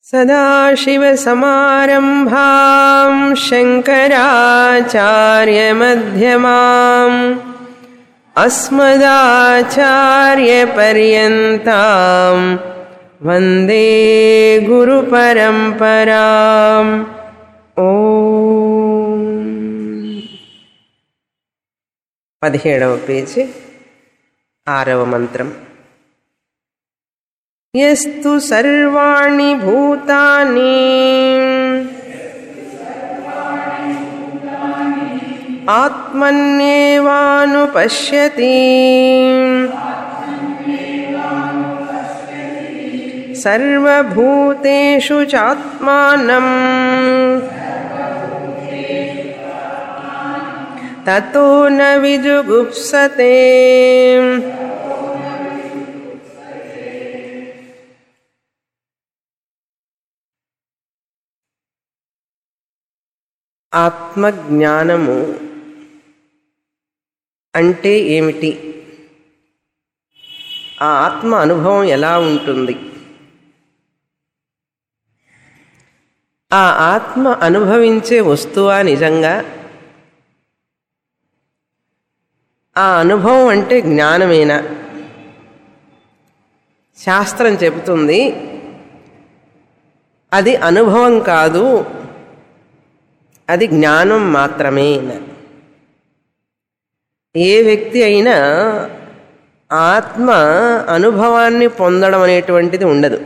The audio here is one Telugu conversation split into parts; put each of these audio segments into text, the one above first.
सदाशिवसमारम्भाम् शङ्कराचार्यमध्यमाम् अस्मदाचार्यपर्यन्ताम् वन्दे गुरुपरम्पराम् ఓ పదిహేడవ పేజీ ఆరవ మంత్రం యస్తు సర్వాణి భూతాని ఆత్మన్యేవానుపశ్యతి సర్వభూతేషు చాత్మానం తతో న విజుగుప్సతే ఆత్మజ్ఞానము అంటే ఏమిటి ఆ ఆత్మ అనుభవం ఎలా ఉంటుంది ఆ ఆత్మ అనుభవించే వస్తువా నిజంగా ఆ అనుభవం అంటే జ్ఞానమేనా శాస్త్రం చెబుతుంది అది అనుభవం కాదు అది జ్ఞానం మాత్రమే ఏ వ్యక్తి అయినా ఆత్మ అనుభవాన్ని పొందడం అనేటువంటిది ఉండదు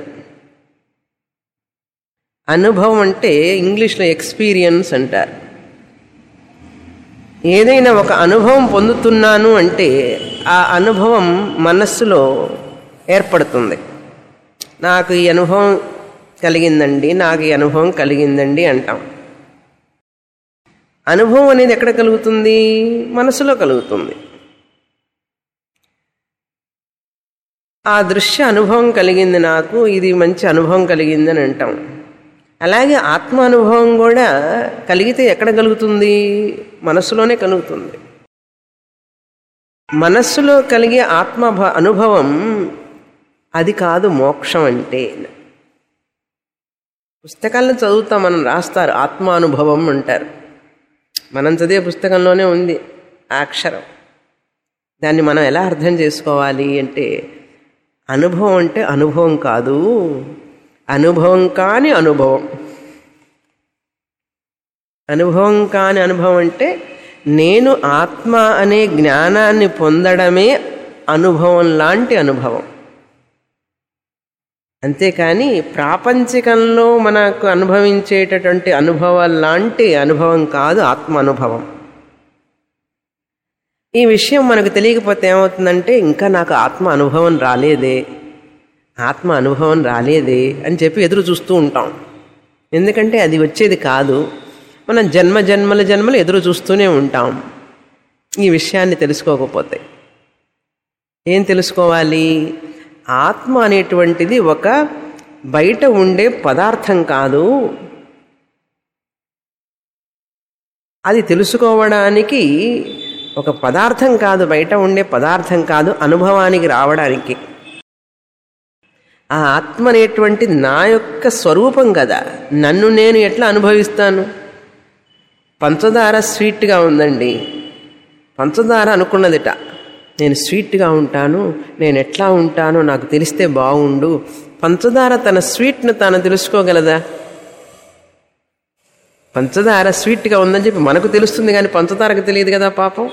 అనుభవం అంటే ఇంగ్లీష్లో ఎక్స్పీరియన్స్ అంటారు ఏదైనా ఒక అనుభవం పొందుతున్నాను అంటే ఆ అనుభవం మనస్సులో ఏర్పడుతుంది నాకు ఈ అనుభవం కలిగిందండి నాకు ఈ అనుభవం కలిగిందండి అంటాం అనుభవం అనేది ఎక్కడ కలుగుతుంది మనసులో కలుగుతుంది ఆ దృశ్య అనుభవం కలిగింది నాకు ఇది మంచి అనుభవం కలిగింది అని అంటాం అలాగే ఆత్మ అనుభవం కూడా కలిగితే ఎక్కడ కలుగుతుంది మనస్సులోనే కలుగుతుంది మనస్సులో కలిగే ఆత్మ అనుభవం అది కాదు మోక్షం అంటే పుస్తకాలను చదువుతాం మనం రాస్తారు ఆత్మానుభవం అంటారు మనం చదివే పుస్తకంలోనే ఉంది ఆ అక్షరం దాన్ని మనం ఎలా అర్థం చేసుకోవాలి అంటే అనుభవం అంటే అనుభవం కాదు అనుభవం కాని అనుభవం అనుభవం కాని అనుభవం అంటే నేను ఆత్మ అనే జ్ఞానాన్ని పొందడమే అనుభవం లాంటి అనుభవం అంతేకాని ప్రాపంచికంలో మనకు అనుభవించేటటువంటి అనుభవం లాంటి అనుభవం కాదు ఆత్మ అనుభవం ఈ విషయం మనకు తెలియకపోతే ఏమవుతుందంటే ఇంకా నాకు ఆత్మ అనుభవం రాలేదే ఆత్మ అనుభవం రాలేదే అని చెప్పి ఎదురు చూస్తూ ఉంటాం ఎందుకంటే అది వచ్చేది కాదు మనం జన్మ జన్మల జన్మలు ఎదురు చూస్తూనే ఉంటాం ఈ విషయాన్ని తెలుసుకోకపోతే ఏం తెలుసుకోవాలి ఆత్మ అనేటువంటిది ఒక బయట ఉండే పదార్థం కాదు అది తెలుసుకోవడానికి ఒక పదార్థం కాదు బయట ఉండే పదార్థం కాదు అనుభవానికి రావడానికి ఆ ఆత్మ అనేటువంటి నా యొక్క స్వరూపం కదా నన్ను నేను ఎట్లా అనుభవిస్తాను పంచదార స్వీట్గా ఉందండి పంచదార అనుకున్నదిట నేను స్వీట్గా ఉంటాను నేను ఎట్లా ఉంటానో నాకు తెలిస్తే బాగుండు పంచదార తన స్వీట్ను తాను తెలుసుకోగలదా పంచదార స్వీట్గా ఉందని చెప్పి మనకు తెలుస్తుంది కానీ పంచదారకు తెలియదు కదా పాపం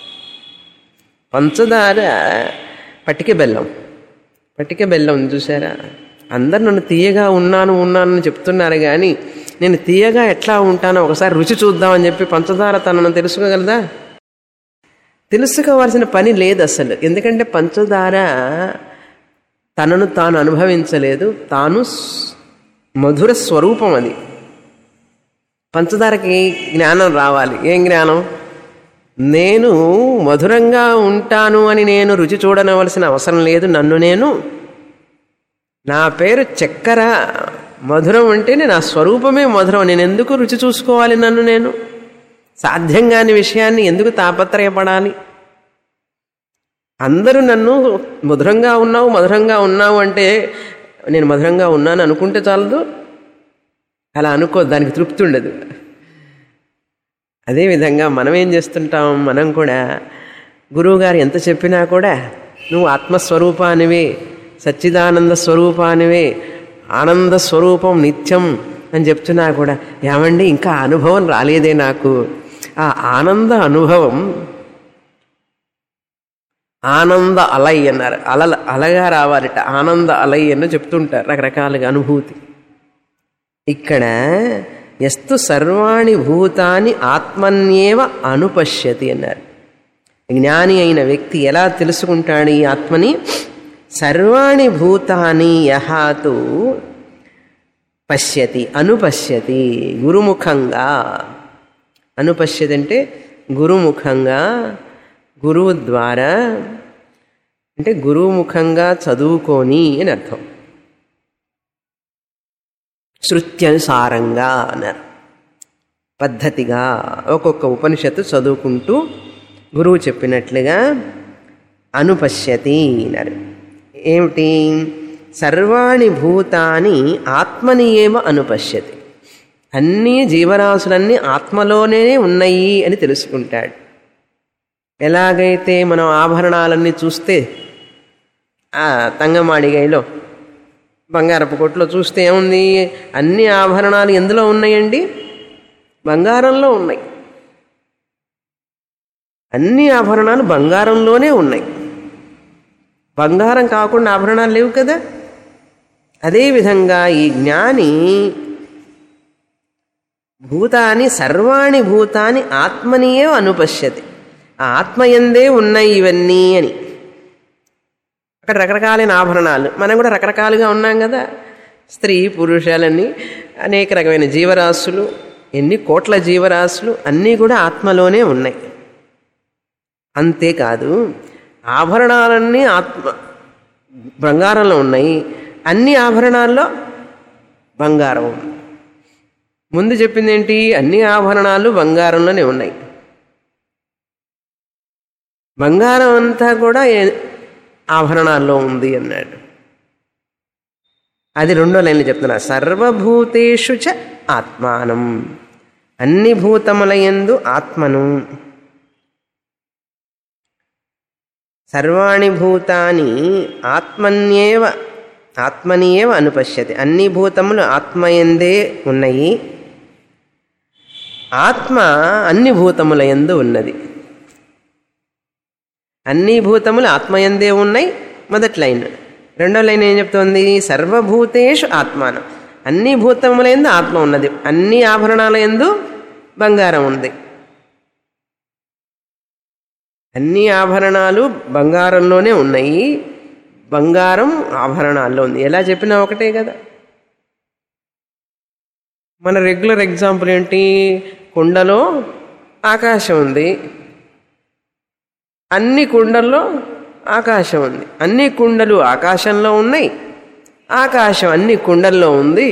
పంచదార పట్టిక బెల్లం పట్టిక బెల్లం చూసారా అందరు నన్ను తీయగా ఉన్నాను ఉన్నాను అని చెప్తున్నారు కానీ నేను తీయగా ఎట్లా ఉంటానో ఒకసారి రుచి చూద్దామని చెప్పి పంచదార తనను తెలుసుకోగలదా తెలుసుకోవాల్సిన పని లేదు అసలు ఎందుకంటే పంచదార తనను తాను అనుభవించలేదు తాను మధుర స్వరూపం అది పంచదారకి జ్ఞానం రావాలి ఏం జ్ఞానం నేను మధురంగా ఉంటాను అని నేను రుచి చూడనవలసిన అవసరం లేదు నన్ను నేను నా పేరు చక్కెర మధురం అంటేనే నా స్వరూపమే మధురం నేను ఎందుకు రుచి చూసుకోవాలి నన్ను నేను సాధ్యం కాని విషయాన్ని ఎందుకు తాపత్రయపడాలి అందరూ నన్ను మధురంగా ఉన్నావు మధురంగా ఉన్నావు అంటే నేను మధురంగా ఉన్నాను అనుకుంటే చాలదు అలా అనుకో దానికి తృప్తి ఉండదు అదేవిధంగా మనం ఏం చేస్తుంటాం మనం కూడా గురువుగారు ఎంత చెప్పినా కూడా నువ్వు ఆత్మస్వరూపానివే సచ్చిదానంద స్వరూపానివే ఆనంద స్వరూపం నిత్యం అని చెప్తున్నా కూడా ఏమండి ఇంకా అనుభవం రాలేదే నాకు ఆ ఆనంద అనుభవం ఆనంద అలై అన్నారు అలల అలగా రావాలట ఆనంద అలై అని చెప్తుంటారు రకరకాలుగా అనుభూతి ఇక్కడ ఎస్తు సర్వాణి భూతాన్ని ఆత్మన్యేవ అనుపశ్యతి అన్నారు జ్ఞాని అయిన వ్యక్తి ఎలా తెలుసుకుంటాడు ఈ ఆత్మని సర్వాణి భూతాని యహాతు పశ్యతి అనుపశ్యతి గురుముఖంగా అనుపశ్యతి అంటే గురుముఖంగా గురువు ద్వారా అంటే గురుముఖంగా చదువుకొని అని అర్థం శృత్యనుసారంగా అన్నారు పద్ధతిగా ఒక్కొక్క ఉపనిషత్తు చదువుకుంటూ గురువు చెప్పినట్లుగా అనుపశ్యతి అన్నారు ఏమిటి సర్వాణి భూతాని ఆత్మని ఏమ అనుపశ్యతి అన్ని జీవరాశులన్నీ ఆత్మలోనే ఉన్నాయి అని తెలుసుకుంటాడు ఎలాగైతే మనం ఆభరణాలన్నీ చూస్తే ఆ తంగమాడిగైలో బంగారపు కొట్లో చూస్తే ఏముంది అన్ని ఆభరణాలు ఎందులో ఉన్నాయండి బంగారంలో ఉన్నాయి అన్ని ఆభరణాలు బంగారంలోనే ఉన్నాయి బంగారం కాకుండా ఆభరణాలు లేవు కదా అదేవిధంగా ఈ జ్ఞాని భూతాన్ని సర్వాణి భూతాన్ని ఆత్మనియే అనుపశ్యతి ఆ ఆత్మయందే ఉన్నాయి ఇవన్నీ అని అక్కడ రకరకాలైన ఆభరణాలు మనం కూడా రకరకాలుగా ఉన్నాం కదా స్త్రీ పురుషాలన్నీ అనేక రకమైన జీవరాశులు ఎన్ని కోట్ల జీవరాశులు అన్నీ కూడా ఆత్మలోనే ఉన్నాయి అంతేకాదు ఆభరణాలన్నీ ఆత్మ బంగారంలో ఉన్నాయి అన్ని ఆభరణాల్లో బంగారం ఉంది ముందు చెప్పింది ఏంటి అన్ని ఆభరణాలు బంగారంలోనే ఉన్నాయి బంగారం అంతా కూడా ఏ- ఆభరణాల్లో ఉంది అన్నాడు అది రెండో లైన్లో చెప్తున్నా సర్వభూతేషు చ ఆత్మానం అన్ని భూతములయందు ఆత్మను సర్వాణి భూతాని ఆత్మన్యేవ ఆత్మనియేవ అనుపశ్యతి అన్ని భూతములు ఆత్మయందే ఉన్నాయి ఆత్మ అన్ని భూతముల యందు ఉన్నది అన్ని భూతములు ఆత్మయందే ఉన్నాయి మొదటి లైన్ రెండో లైన్ ఏం చెప్తోంది సర్వభూతేషు ఆత్మానం అన్ని భూతముల ఎందు ఆత్మ ఉన్నది అన్ని ఆభరణాల ఎందు బంగారం ఉంది అన్ని ఆభరణాలు బంగారంలోనే ఉన్నాయి బంగారం ఆభరణాల్లో ఉంది ఎలా చెప్పినా ఒకటే కదా మన రెగ్యులర్ ఎగ్జాంపుల్ ఏంటి కుండలో ఆకాశం ఉంది అన్ని కుండల్లో ఆకాశం ఉంది అన్ని కుండలు ఆకాశంలో ఉన్నాయి ఆకాశం అన్ని కుండల్లో ఉంది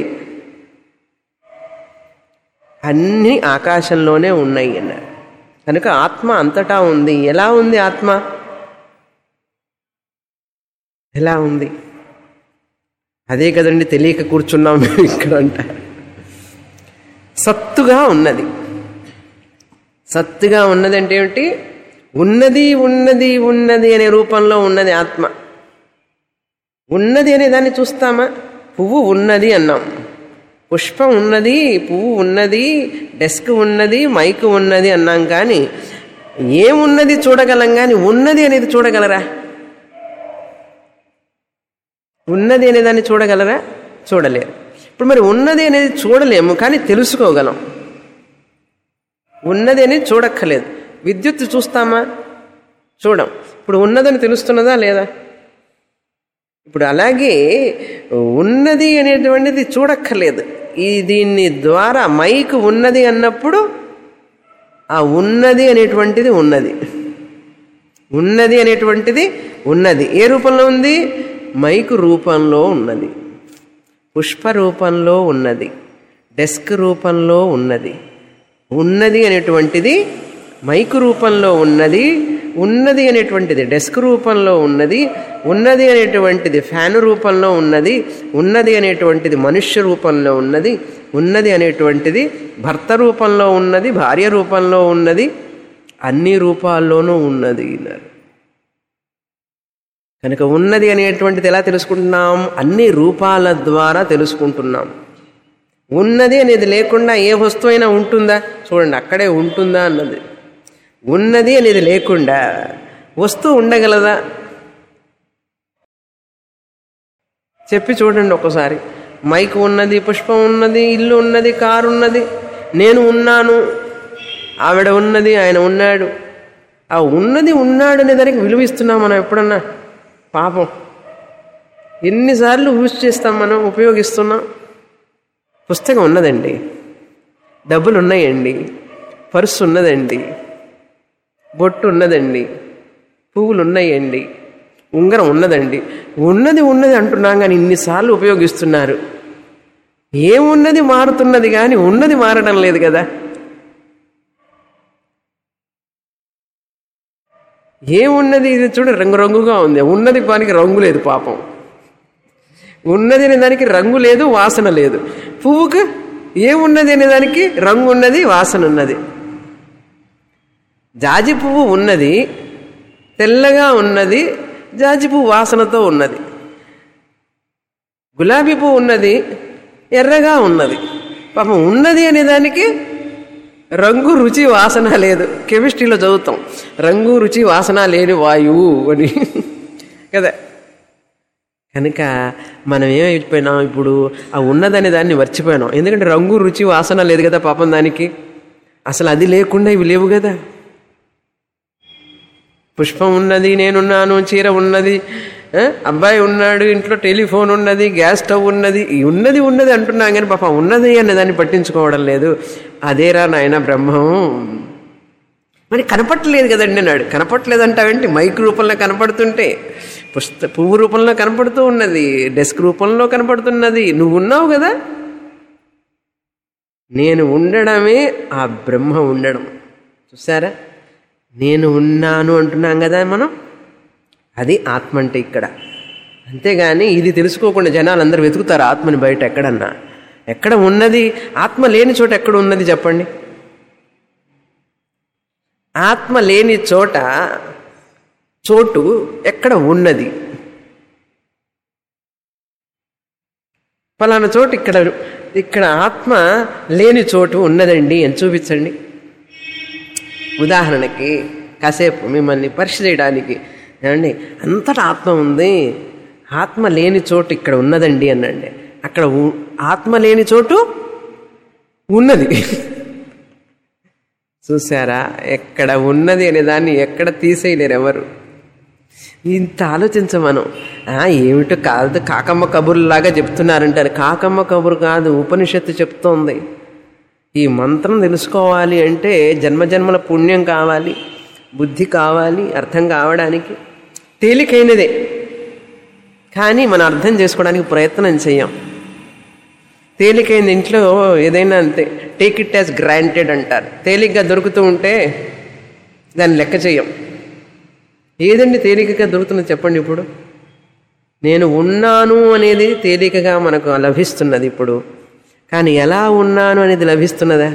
అన్ని ఆకాశంలోనే ఉన్నాయి అన్నారు కనుక ఆత్మ అంతటా ఉంది ఎలా ఉంది ఆత్మ ఎలా ఉంది అదే కదండి తెలియక కూర్చున్నాం మేము ఇక్కడ అంటారు సత్తుగా ఉన్నది సత్తుగా ఉన్నది అంటే ఏమిటి ఉన్నది ఉన్నది ఉన్నది అనే రూపంలో ఉన్నది ఆత్మ ఉన్నది అనే దాన్ని చూస్తామా పువ్వు ఉన్నది అన్నాం పుష్పం ఉన్నది పువ్వు ఉన్నది డెస్క్ ఉన్నది మైక్ ఉన్నది అన్నాం కానీ ఏమున్నది చూడగలం కానీ ఉన్నది అనేది చూడగలరా ఉన్నది అనే దాన్ని చూడగలరా చూడలేరు ఇప్పుడు మరి ఉన్నది అనేది చూడలేము కానీ తెలుసుకోగలం ఉన్నది అనేది చూడక్కర్లేదు విద్యుత్ చూస్తామా చూడం ఇప్పుడు ఉన్నదని తెలుస్తున్నదా లేదా ఇప్పుడు అలాగే ఉన్నది అనేటువంటిది చూడక్కర్లేదు ఈ దీన్ని ద్వారా మైక్ ఉన్నది అన్నప్పుడు ఆ ఉన్నది అనేటువంటిది ఉన్నది ఉన్నది అనేటువంటిది ఉన్నది ఏ రూపంలో ఉంది మైకు రూపంలో ఉన్నది పుష్ప రూపంలో ఉన్నది డెస్క్ రూపంలో ఉన్నది ఉన్నది అనేటువంటిది మైకు రూపంలో ఉన్నది ఉన్నది అనేటువంటిది డెస్క్ రూపంలో ఉన్నది ఉన్నది అనేటువంటిది ఫ్యాన్ రూపంలో ఉన్నది ఉన్నది అనేటువంటిది మనుష్య రూపంలో ఉన్నది ఉన్నది అనేటువంటిది భర్త రూపంలో ఉన్నది భార్య రూపంలో ఉన్నది అన్ని రూపాల్లోనూ ఉన్నది అన్నారు కనుక ఉన్నది అనేటువంటిది ఎలా తెలుసుకుంటున్నాం అన్ని రూపాల ద్వారా తెలుసుకుంటున్నాం ఉన్నది అనేది లేకుండా ఏ వస్తువైనా ఉంటుందా చూడండి అక్కడే ఉంటుందా అన్నది ఉన్నది అనేది లేకుండా వస్తువు ఉండగలదా చెప్పి చూడండి ఒక్కసారి మైక్ ఉన్నది పుష్పం ఉన్నది ఇల్లు ఉన్నది కారు ఉన్నది నేను ఉన్నాను ఆవిడ ఉన్నది ఆయన ఉన్నాడు ఆ ఉన్నది ఉన్నాడు అనే దానికి విలువ ఇస్తున్నాం మనం ఎప్పుడన్నా పాపం ఎన్నిసార్లు యూజ్ చేస్తాం మనం ఉపయోగిస్తున్నాం పుస్తకం ఉన్నదండి డబ్బులు ఉన్నాయండి పర్సు ఉన్నదండి బొట్టు ఉన్నదండి పువ్వులు ఉన్నాయండి ఉంగరం ఉన్నదండి ఉన్నది ఉన్నది అంటున్నాం కానీ ఇన్నిసార్లు ఉపయోగిస్తున్నారు ఏమున్నది మారుతున్నది కానీ ఉన్నది మారడం లేదు కదా ఏమున్నది ఇది చూడ రంగురంగుగా ఉంది ఉన్నది పనికి రంగు లేదు పాపం ఉన్నది అనే దానికి రంగు లేదు వాసన లేదు పువ్వుకు ఏమున్నది అనే దానికి రంగు ఉన్నది వాసన ఉన్నది జాజి పువ్వు ఉన్నది తెల్లగా ఉన్నది జాజి పువ్వు వాసనతో ఉన్నది గులాబీ పువ్వు ఉన్నది ఎర్రగా ఉన్నది పాపం ఉన్నది అనే దానికి రంగు రుచి వాసన లేదు కెమిస్ట్రీలో చదువుతాం రంగు రుచి వాసన లేని వాయువు అని కదా కనుక మనం ఏమైపోయినాం ఇప్పుడు ఆ ఉన్నదనే దాన్ని మర్చిపోయినాం ఎందుకంటే రంగు రుచి వాసన లేదు కదా పాపం దానికి అసలు అది లేకుండా ఇవి లేవు కదా పుష్పం ఉన్నది నేనున్నాను చీర ఉన్నది ఆ, అబ్బాయి ఉన్నాడు ఇంట్లో టెలిఫోన్ ఉన్నది గ్యాస్ స్టవ్ ఉన్నది ఈ ఉన్నది ఉన్నది అంటున్నాం కానీ పాప ఉన్నది అనే దాన్ని పట్టించుకోవడం లేదు అదేరా నాయన బ్రహ్మం మరి కనపట్టలేదు కదండి అన్నాడు కనపట్టలేదు అంటావేంటి మైక్ రూపంలో కనపడుతుంటే పుస్త పువ్వు రూపంలో కనపడుతూ ఉన్నది డెస్క్ రూపంలో కనపడుతున్నది నువ్వు ఉన్నావు కదా నేను ఉండడమే ఆ బ్రహ్మ ఉండడం చూసారా నేను ఉన్నాను అంటున్నాం కదా మనం అది ఆత్మ అంటే ఇక్కడ అంతేగాని ఇది తెలుసుకోకుండా జనాలు అందరూ వెతుకుతారు ఆత్మని బయట ఎక్కడన్నా ఎక్కడ ఉన్నది ఆత్మ లేని చోట ఎక్కడ ఉన్నది చెప్పండి ఆత్మ లేని చోట చోటు ఎక్కడ ఉన్నది పలానా చోటు ఇక్కడ ఇక్కడ ఆత్మ లేని చోటు ఉన్నదండి అని చూపించండి ఉదాహరణకి కాసేపు మిమ్మల్ని పరీక్ష చేయడానికి ఏమండి అంతటా ఆత్మ ఉంది ఆత్మ లేని చోటు ఇక్కడ ఉన్నదండి అనండి అక్కడ ఉ- ఆత్మ లేని చోటు ఉన్నది చూసారా ఎక్కడ ఉన్నది అనే దాన్ని ఎక్కడ తీసేయలేరు ఎవరు ఇంత ఆలోచించమనం ఆ, ఏమిటో కాదు కాకమ్మ కబుర్లాగా చెప్తున్నారంటారు కాకమ్మ కబురు కాదు ఉపనిషత్తు చెప్తోంది ఈ మంత్రం తెలుసుకోవాలి అంటే జన్మజన్మల పుణ్యం కావాలి బుద్ధి కావాలి అర్థం కావడానికి తేలికైనదే కానీ మనం అర్థం చేసుకోవడానికి ప్రయత్నం చెయ్యం తేలికైన ఇంట్లో ఏదైనా అంతే టేక్ ఇట్ యాజ్ గ్రాంటెడ్ అంటారు తేలిగ్గా దొరుకుతూ ఉంటే దాన్ని లెక్క చెయ్యం ఏదండి తేలికగా దొరుకుతున్నది చెప్పండి ఇప్పుడు నేను ఉన్నాను అనేది తేలికగా మనకు లభిస్తున్నది ఇప్పుడు కానీ ఎలా ఉన్నాను అనేది లభిస్తున్నదా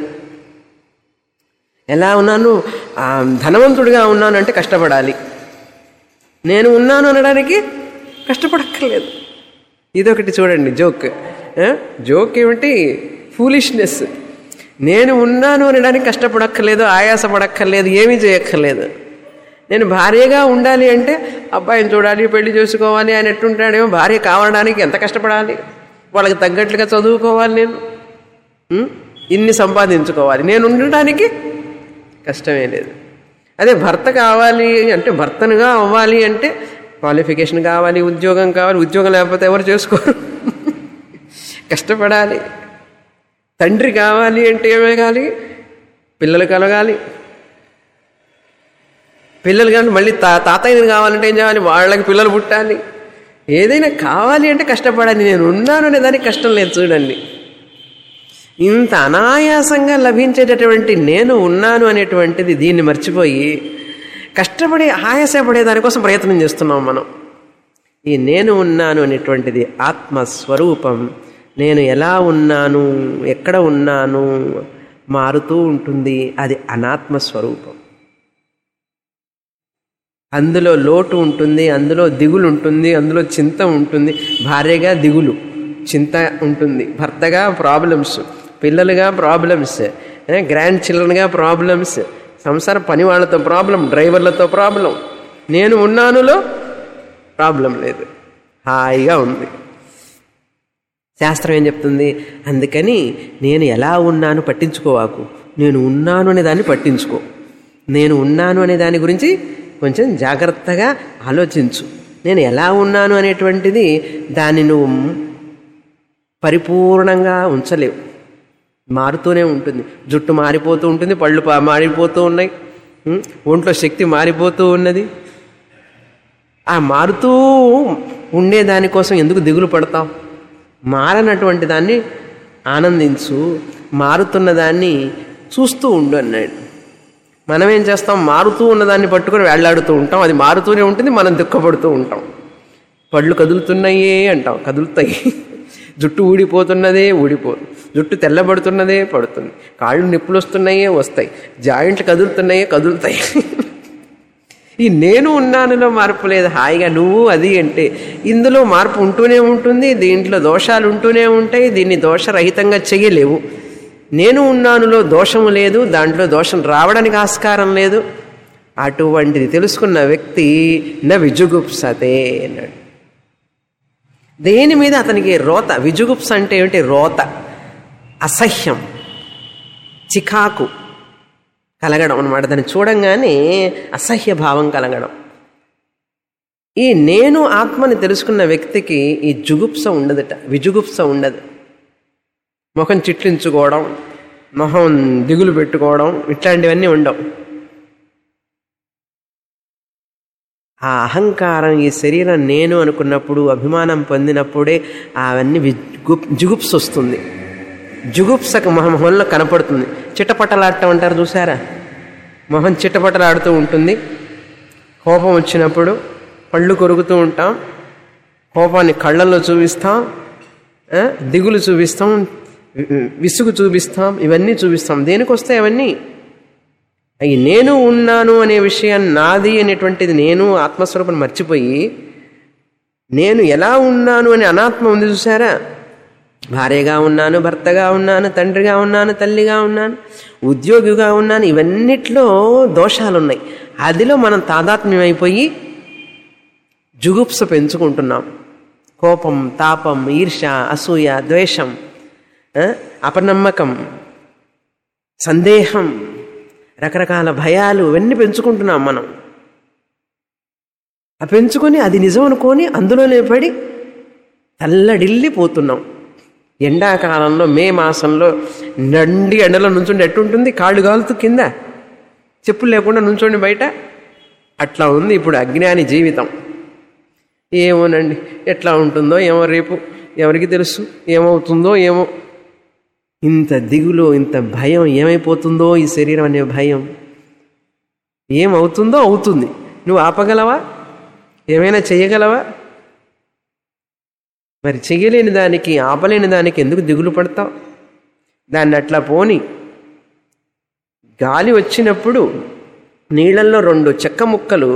ఎలా ఉన్నాను ఆ, ధనవంతుడిగా ఉన్నాను అంటే కష్టపడాలి నేను ఉన్నాను అనడానికి కష్టపడక్కర్లేదు ఇదొకటి చూడండి జోక్ ఆ? జోక్ ఏమిటి ఫూలిష్నెస్ నేను ఉన్నాను అనడానికి కష్టపడక్కర్లేదు ఆయాసపడక్కర్లేదు ఏమీ చేయక్కర్లేదు నేను భార్యగా ఉండాలి అంటే అబ్బాయిని చూడాలి పెళ్లి చేసుకోవాలి అని ఎట్టుంటాడేమో భార్య కావడానికి ఎంత కష్టపడాలి వాళ్ళకి తగ్గట్లుగా చదువుకోవాలి నేను ఉం? ఇన్ని సంపాదించుకోవాలి నేను ఉండడానికి కష్టమే లేదు అదే భర్త కావాలి అంటే భర్తనుగా అవ్వాలి అంటే క్వాలిఫికేషన్ కావాలి ఉద్యోగం కావాలి ఉద్యోగం లేకపోతే ఎవరు చేసుకోరు కష్టపడాలి తండ్రి కావాలి అంటే ఏమే కావాలి పిల్లలు కలగాలి పిల్లలు కానీ మళ్ళీ తా తాతయ్యని కావాలంటే ఏం చేయాలి వాళ్ళకి పిల్లలు పుట్టాలి ఏదైనా కావాలి అంటే కష్టపడాలి నేను ఉన్నాను అనే దానికి కష్టం లేదు చూడండి ఇంత అనాయాసంగా లభించేటటువంటి నేను ఉన్నాను అనేటువంటిది దీన్ని మర్చిపోయి కష్టపడి ఆయాసపడే దానికోసం ప్రయత్నం చేస్తున్నాం మనం ఈ నేను ఉన్నాను అనేటువంటిది ఆత్మస్వరూపం నేను ఎలా ఉన్నాను ఎక్కడ ఉన్నాను మారుతూ ఉంటుంది అది అనాత్మ స్వరూపం అందులో లోటు ఉంటుంది అందులో దిగులు ఉంటుంది అందులో చింత ఉంటుంది భార్యగా దిగులు చింత ఉంటుంది భర్తగా ప్రాబ్లమ్స్ పిల్లలుగా ప్రాబ్లమ్స్ గ్రాండ్ చిల్డ్రన్గా ప్రాబ్లమ్స్ సంసార పని వాళ్ళతో ప్రాబ్లం డ్రైవర్లతో ప్రాబ్లం నేను ఉన్నానులో ప్రాబ్లం లేదు హాయిగా ఉంది శాస్త్రం ఏం చెప్తుంది అందుకని నేను ఎలా ఉన్నాను పట్టించుకోవాకు నేను ఉన్నాను అనే దాన్ని పట్టించుకో నేను ఉన్నాను అనే దాని గురించి కొంచెం జాగ్రత్తగా ఆలోచించు నేను ఎలా ఉన్నాను అనేటువంటిది దాన్ని నువ్వు పరిపూర్ణంగా ఉంచలేవు మారుతూనే ఉంటుంది జుట్టు మారిపోతూ ఉంటుంది పళ్ళు పా- మారిపోతూ ఉన్నాయి ఉం? ఒంట్లో శక్తి మారిపోతూ ఉన్నది ఆ మారుతూ ఉండే దానికోసం ఎందుకు దిగులు పడతావు మారనటువంటి దాన్ని ఆనందించు మారుతున్న దాన్ని చూస్తూ ఉండు అన్నాడు మనం ఏం చేస్తాం మారుతూ ఉన్నదాన్ని పట్టుకొని వేళ్లాడుతూ ఉంటాం అది మారుతూనే ఉంటుంది మనం దుఃఖపడుతూ ఉంటాం పళ్ళు కదులుతున్నాయే అంటాం కదులుతాయి జుట్టు ఊడిపోతున్నదే ఊడిపోదు జుట్టు తెల్లబడుతున్నదే పడుతుంది కాళ్ళు నొప్పులు వస్తున్నాయే వస్తాయి జాయింట్లు కదులుతున్నాయే కదులుతాయి ఈ నేను ఉన్నానులో మార్పు లేదు హాయిగా నువ్వు అది అంటే ఇందులో మార్పు ఉంటూనే ఉంటుంది దీంట్లో దోషాలు ఉంటూనే ఉంటాయి దీన్ని దోషరహితంగా చెయ్యలేవు నేను ఉన్నానులో దోషము లేదు దాంట్లో దోషం రావడానికి ఆస్కారం లేదు అటువంటిది తెలుసుకున్న వ్యక్తి న విజుగుప్సతే అన్నాడు దేని మీద అతనికి రోత విజుగుప్స అంటే ఏమిటి రోత అసహ్యం చికాకు కలగడం అనమాట దాన్ని చూడంగానే అసహ్య భావం కలగడం ఈ నేను ఆత్మని తెలుసుకున్న వ్యక్తికి ఈ జుగుప్స ఉండదట విజుగుప్స ఉండదు ముఖం చిట్లించుకోవడం మొహం దిగులు పెట్టుకోవడం ఇట్లాంటివన్నీ ఉండవు ఆ అహంకారం ఈ శరీరం నేను అనుకున్నప్పుడు అభిమానం పొందినప్పుడే అవన్నీ విజుగుప్ జుగుప్స వస్తుంది జుగుప్సకు మొహం మొహంలో కనపడుతుంది చిట్టపట్టలాడటం అంటారు చూసారా మొహం చిట్టపట్టలాడుతూ ఉంటుంది కోపం వచ్చినప్పుడు పళ్ళు కొరుకుతూ ఉంటాం కోపాన్ని కళ్ళల్లో చూపిస్తాం ఆ, దిగులు చూపిస్తాం వి- విసుగు చూపిస్తాం ఇవన్నీ చూపిస్తాం దేనికి వస్తాయి అవన్నీ అవి నేను ఉన్నాను అనే విషయం నాది అనేటువంటిది నేను ఆత్మస్వరూపం మర్చిపోయి నేను ఎలా ఉన్నాను అనే అనాత్మ ఉంది చూసారా భార్యగా ఉన్నాను భర్తగా ఉన్నాను తండ్రిగా ఉన్నాను తల్లిగా ఉన్నాను ఉద్యోగిగా ఉన్నాను ఇవన్నిట్లో దోషాలు ఉన్నాయి అదిలో మనం తాదాత్మ్యం అయిపోయి జుగుప్స పెంచుకుంటున్నాం కోపం తాపం ఈర్ష అసూయ ద్వేషం ఆ, అపనమ్మకం సందేహం రకరకాల భయాలు ఇవన్నీ పెంచుకుంటున్నాం మనం ఆ పెంచుకొని అది నిజం అనుకొని అందులోనే పడి తల్లడిల్లిపోతున్నాం ఎండాకాలంలో మే మాసంలో నండి ఎండలో నుంచుండి ఎట్టుంటుంది కాళ్ళు కాలుతూ కింద చెప్పులు లేకుండా నుంచోండి బయట అట్లా ఉంది ఇప్పుడు అజ్ఞాని జీవితం ఏమోనండి ఎట్లా ఉంటుందో ఏమో రేపు ఎవరికి తెలుసు ఏమవుతుందో ఏమో ఇంత దిగులు ఇంత భయం ఏమైపోతుందో ఈ శరీరం అనే భయం ఏమవుతుందో అవుతుంది నువ్వు ఆపగలవా ఏమైనా చెయ్యగలవా మరి చెయ్యలేని దానికి ఆపలేని దానికి ఎందుకు దిగులు పడతావు దాన్ని అట్లా పోని గాలి వచ్చినప్పుడు నీళ్ళల్లో రెండు చెక్క ముక్కలు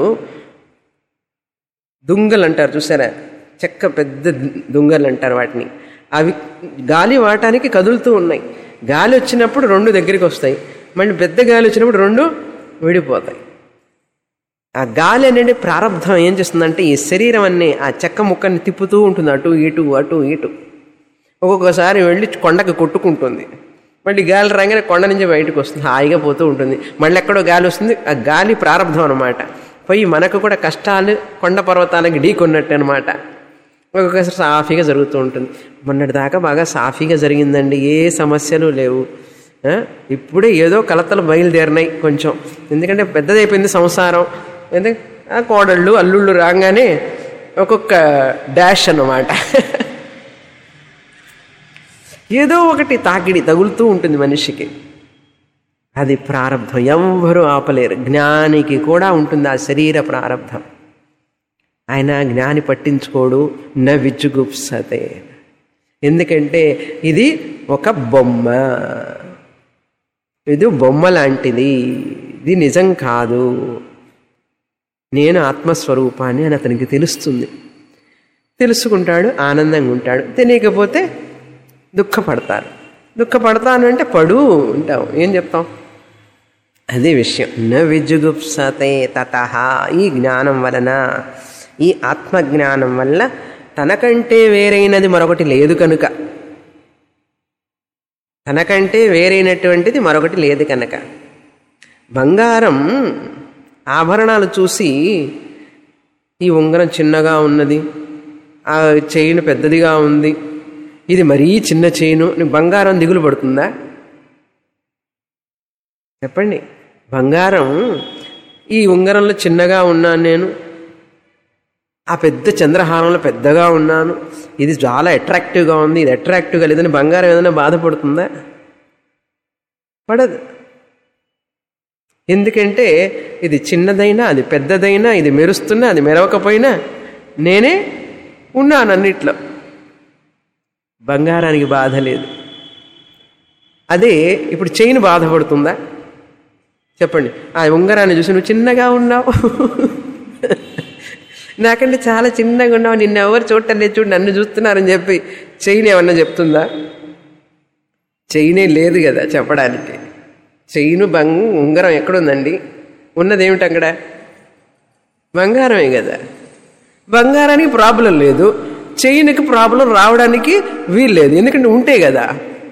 దుంగలు అంటారు చూసారా చెక్క పెద్ద దుంగలు అంటారు వాటిని అవి గాలి వాటానికి కదులుతూ ఉన్నాయి గాలి వచ్చినప్పుడు రెండు దగ్గరికి వస్తాయి మళ్ళీ పెద్ద గాలి వచ్చినప్పుడు రెండు విడిపోతాయి ఆ గాలి అనేది ప్రారంధం ఏం చేస్తుందంటే ఈ శరీరం అనే ఆ చెక్క ముక్కని తిప్పుతూ ఉంటుంది అటు ఇటు అటు ఇటు ఒక్కొక్కసారి వెళ్ళి కొండకు కొట్టుకుంటుంది మళ్ళీ గాలి రాగానే కొండ నుంచి బయటకు వస్తుంది హాయిగా పోతూ ఉంటుంది మళ్ళీ ఎక్కడో గాలి వస్తుంది ఆ గాలి ప్రారంభం అనమాట పోయి మనకు కూడా కష్టాలు కొండ పర్వతాలకు ఢీ కొన్నట్టు అనమాట ఒక్కొక్కసారి సాఫీగా జరుగుతూ ఉంటుంది మొన్నటి దాకా బాగా సాఫీగా జరిగిందండి ఏ సమస్యలు లేవు ఆ, ఇప్పుడే ఏదో కలతలు బయలుదేరినాయి కొంచెం ఎందుకంటే పెద్దదైపోయింది సంసారం ఎందుకంటే ఆ కోడళ్ళు అల్లుళ్ళు రాగానే ఒక్కొక్క డాష్ అన్నమాట ఏదో ఒకటి తాకిడి తగులుతూ ఉంటుంది మనిషికి అది ప్రారంధం ఎవ్వరూ ఆపలేరు జ్ఞానికి కూడా ఉంటుంది ఆ శరీర ప్రారంధం ఆయన జ్ఞాని పట్టించుకోడు న విజ్జుగుప్సతే ఎందుకంటే ఇది ఒక బొమ్మ ఇది బొమ్మ లాంటిది ఇది నిజం కాదు నేను ఆత్మస్వరూపాన్ని అని అతనికి తెలుస్తుంది తెలుసుకుంటాడు ఆనందంగా ఉంటాడు తెలియకపోతే దుఃఖపడతారు దుఃఖపడతాను అంటే పడు ఉంటాం ఏం చెప్తాం అదే విషయం న విజుగుప్సతే తత ఈ జ్ఞానం వలన ఈ ఆత్మజ్ఞానం వల్ల తనకంటే వేరైనది మరొకటి లేదు కనుక తనకంటే వేరైనటువంటిది మరొకటి లేదు కనుక బంగారం ఆభరణాలు చూసి ఈ ఉంగరం చిన్నగా ఉన్నది ఆ చైన్ పెద్దదిగా ఉంది ఇది మరీ చిన్న చైను నీకు బంగారం దిగులు పడుతుందా చెప్పండి బంగారం ఈ ఉంగరంలో చిన్నగా ఉన్నాను నేను ఆ పెద్ద చంద్రహారంలో పెద్దగా ఉన్నాను ఇది చాలా అట్రాక్టివ్గా ఉంది ఇది అట్రాక్టివ్గా లేదని బంగారం ఏదైనా బాధపడుతుందా పడదు ఎందుకంటే ఇది చిన్నదైనా అది పెద్దదైనా ఇది మెరుస్తున్నా అది మెరవకపోయినా నేనే ఉన్నాను అన్నిట్లో బంగారానికి బాధ లేదు అదే ఇప్పుడు చైన్ బాధపడుతుందా చెప్పండి ఆ ఉంగరాన్ని చూసి నువ్వు చిన్నగా ఉన్నావు నాకంటే చాలా చిన్నగా ఉన్నావు నిన్ను ఎవరు చూడటం లేదు చూడు నన్ను చూస్తున్నారని చెప్పి చైన్ ఏమన్నా చెప్తుందా చైనే లేదు కదా చెప్పడానికి చైను బంగ్ ఉంగరం ఎక్కడుందండి ఉన్నది ఏమిటి అక్కడ బంగారమే కదా బంగారానికి ప్రాబ్లం లేదు చైన్కి ప్రాబ్లం రావడానికి వీలు లేదు ఎందుకంటే ఉంటే కదా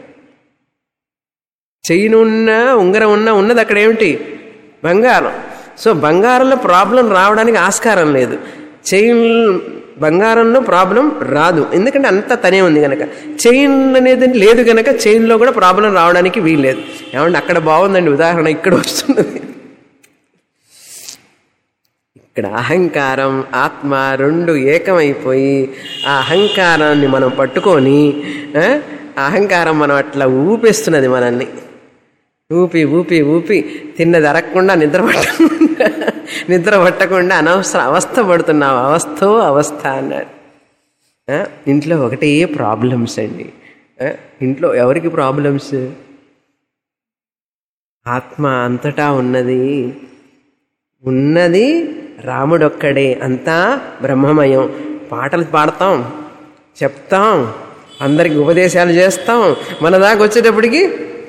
చైన్ ఉన్నా ఉంగరం ఉన్నా ఉన్నది అక్కడ ఏమిటి బంగారం సో బంగారంలో ప్రాబ్లం రావడానికి ఆస్కారం లేదు చైన్ బంగారంలో ప్రాబ్లం రాదు ఎందుకంటే అంతా తనే ఉంది కనుక చైన్ అనేది లేదు కనుక చైన్లో కూడా ప్రాబ్లం రావడానికి వీల్లేదు ఏమంటే అక్కడ బాగుందండి ఉదాహరణ ఇక్కడ వస్తున్నది ఇక్కడ అహంకారం ఆత్మ రెండు ఏకమైపోయి ఆ అహంకారాన్ని మనం పట్టుకొని ఆ, ఆ అహంకారం మనం అట్లా ఊపేస్తున్నది మనల్ని ఊపి ఊపి ఊపి తిన్నది అరగకుండా నిద్ర పట్టకుండా నిద్ర పట్టకుండా అనవసర అవస్థ పడుతున్నావు అవస్థో అవస్థ అన్నాడు ఆ, ఇంట్లో ఒకటే ప్రాబ్లమ్స్ అండి ఆ, ఇంట్లో ఎవరికి ప్రాబ్లమ్స్ ఆత్మ అంతటా ఉన్నది ఉన్నది రాముడొక్కడే అంతా బ్రహ్మమయం పాటలు పాడతాం చెప్తాం అందరికి ఉపదేశాలు చేస్తాం మన దాకా వచ్చేటప్పటికి